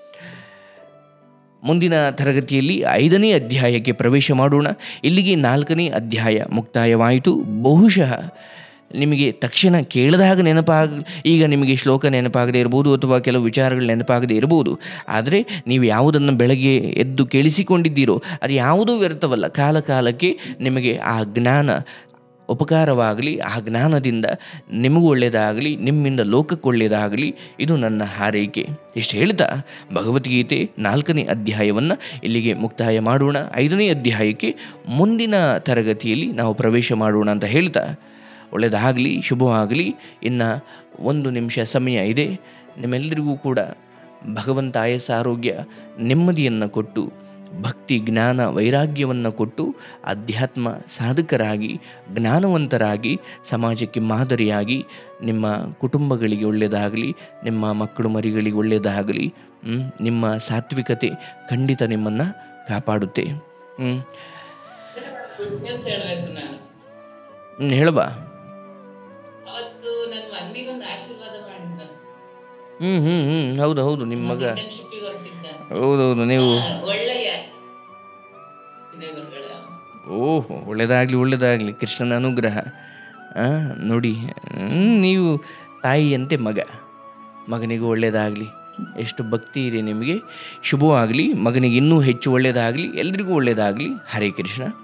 ಮುಂದಿನ ತರಗತಿಯಲ್ಲಿ ಐದನೇ ಅಧ್ಯಾಯಕ್ಕೆ ಪ್ರವೇಶ ಮಾಡೋಣ ಇಲ್ಲಿಗೆ ನಾಲ್ಕನೇ ಅಧ್ಯಾಯ ಮುಕ್ತಾಯವಾಯಿತು ಬಹುಶಃ ನಿಮಗೆ ತಕ್ಷಣ ಕೇಳಿದಾಗ ನೆನಪಾಗ ಈಗ ನಿಮಗೆ ಶ್ಲೋಕ ನೆನಪಾಗದೇ ಇರ್ಬೋದು ಅಥವಾ ಕೆಲವು ವಿಚಾರಗಳು ನೆನಪಾಗದೇ ಇರ್ಬೋದು ಆದರೆ ನೀವು ಯಾವುದನ್ನು ಬೆಳಗ್ಗೆ ಎದ್ದು ಕೇಳಿಸಿಕೊಂಡಿದ್ದೀರೋ ಅದು ಯಾವುದೂ ವ್ಯರ್ಥವಲ್ಲ ಕಾಲ ಕಾಲಕ್ಕೆ ನಿಮಗೆ ಆ ಜ್ಞಾನ ಉಪಕಾರವಾಗಲಿ ಆ ಜ್ಞಾನದಿಂದ ನಿಮಗೂ ಒಳ್ಳೆಯದಾಗಲಿ ನಿಮ್ಮಿಂದ ಲೋಕಕ್ಕೆ ಒಳ್ಳೆಯದಾಗಲಿ ಇದು ನನ್ನ ಹಾರೈಕೆ ಇಷ್ಟು ಹೇಳ್ತಾ ಭಗವದ್ಗೀತೆ ನಾಲ್ಕನೇ ಅಧ್ಯಾಯವನ್ನು ಇಲ್ಲಿಗೆ ಮುಕ್ತಾಯ ಮಾಡೋಣ ಐದನೇ ಅಧ್ಯಾಯಕ್ಕೆ ಮುಂದಿನ ತರಗತಿಯಲ್ಲಿ ನಾವು ಪ್ರವೇಶ ಮಾಡೋಣ ಅಂತ ಹೇಳ್ತಾ ಒಳ್ಳೆಯದಾಗಲಿ ಶುಭವಾಗಲಿ ಇನ್ನು ಒಂದು ನಿಮಿಷ ಸಮಯ ಇದೆ ನಿಮ್ಮೆಲ್ಲರಿಗೂ ಕೂಡ ಭಗವಂತ ಆಯಸ್ಸ ಆರೋಗ್ಯ ನೆಮ್ಮದಿಯನ್ನು ಕೊಟ್ಟು ಭಕ್ತಿ ಜ್ಞಾನ ವೈರಾಗ್ಯವನ್ನು ಕೊಟ್ಟು ಅಧ್ಯಾತ್ಮ ಸಾಧಕರಾಗಿ ಜ್ಞಾನವಂತರಾಗಿ ಸಮಾಜಕ್ಕೆ ಮಾದರಿಯಾಗಿ ನಿಮ್ಮ ಕುಟುಂಬಗಳಿಗೆ ಒಳ್ಳೆಯದಾಗಲಿ ನಿಮ್ಮ ಮಕ್ಕಳು ಮರಿಗಳಿಗೆ ಒಳ್ಳೆಯದಾಗಲಿ ಹ್ಮ್? ನಿಮ್ಮ ಸಾತ್ವಿಕತೆ ಖಂಡಿತ ನಿಮ್ಮನ್ನು ಕಾಪಾಡುತ್ತೆ ಹ್ಞೂ ಗುಡ್ ನ್ಯೂಸ್ ಹೇಳ್ಬೇಕು ನಾನು ಹೇಳಬಾ ಅವತ್ತು ನನ್ನ ಮಗನಿಗೆ ಒಂದು ಆಶೀರ್ವಾದ ಮಾಡಿದ್ದ ಹ್ಞೂ ಹ್ಞೂ ಹ್ಞೂ ಹೌದು ಹೌದು ನಿಮ್ಮ ಮಗ ಇಂಟರ್ನ್ಶಿಪ್ಪಿಗೆ ಹೊರಟಿದ್ದ ಹೌದೌದು ನೀವು ಆ, ಒಳ್ಳೆಯ ಇದೆ ಗುರುಗಳ ಓಹ್ ಒಳ್ಳೆಯದಾಗಲಿ ಒಳ್ಳೆಯದಾಗಲಿ ಕೃಷ್ಣನ ಅನುಗ್ರಹ ಆ, ನೋಡಿ ಹ್ಮ್, ನೀವು ತಾಯಿಯಂತೆ ಮಗ ಮಗನಿಗೂ ಒಳ್ಳೆಯದಾಗಲಿ ಎಷ್ಟು ಭಕ್ತಿ ಇದೆ ನಿಮಗೆ ಶುಭವಾಗಲಿ ಮಗನಿಗೆ ಇನ್ನೂ ಹೆಚ್ಚು ಒಳ್ಳೆಯದಾಗಲಿ ಎಲ್ರಿಗೂ ಒಳ್ಳೆಯದಾಗಲಿ ಹರೇ ಕೃಷ್ಣ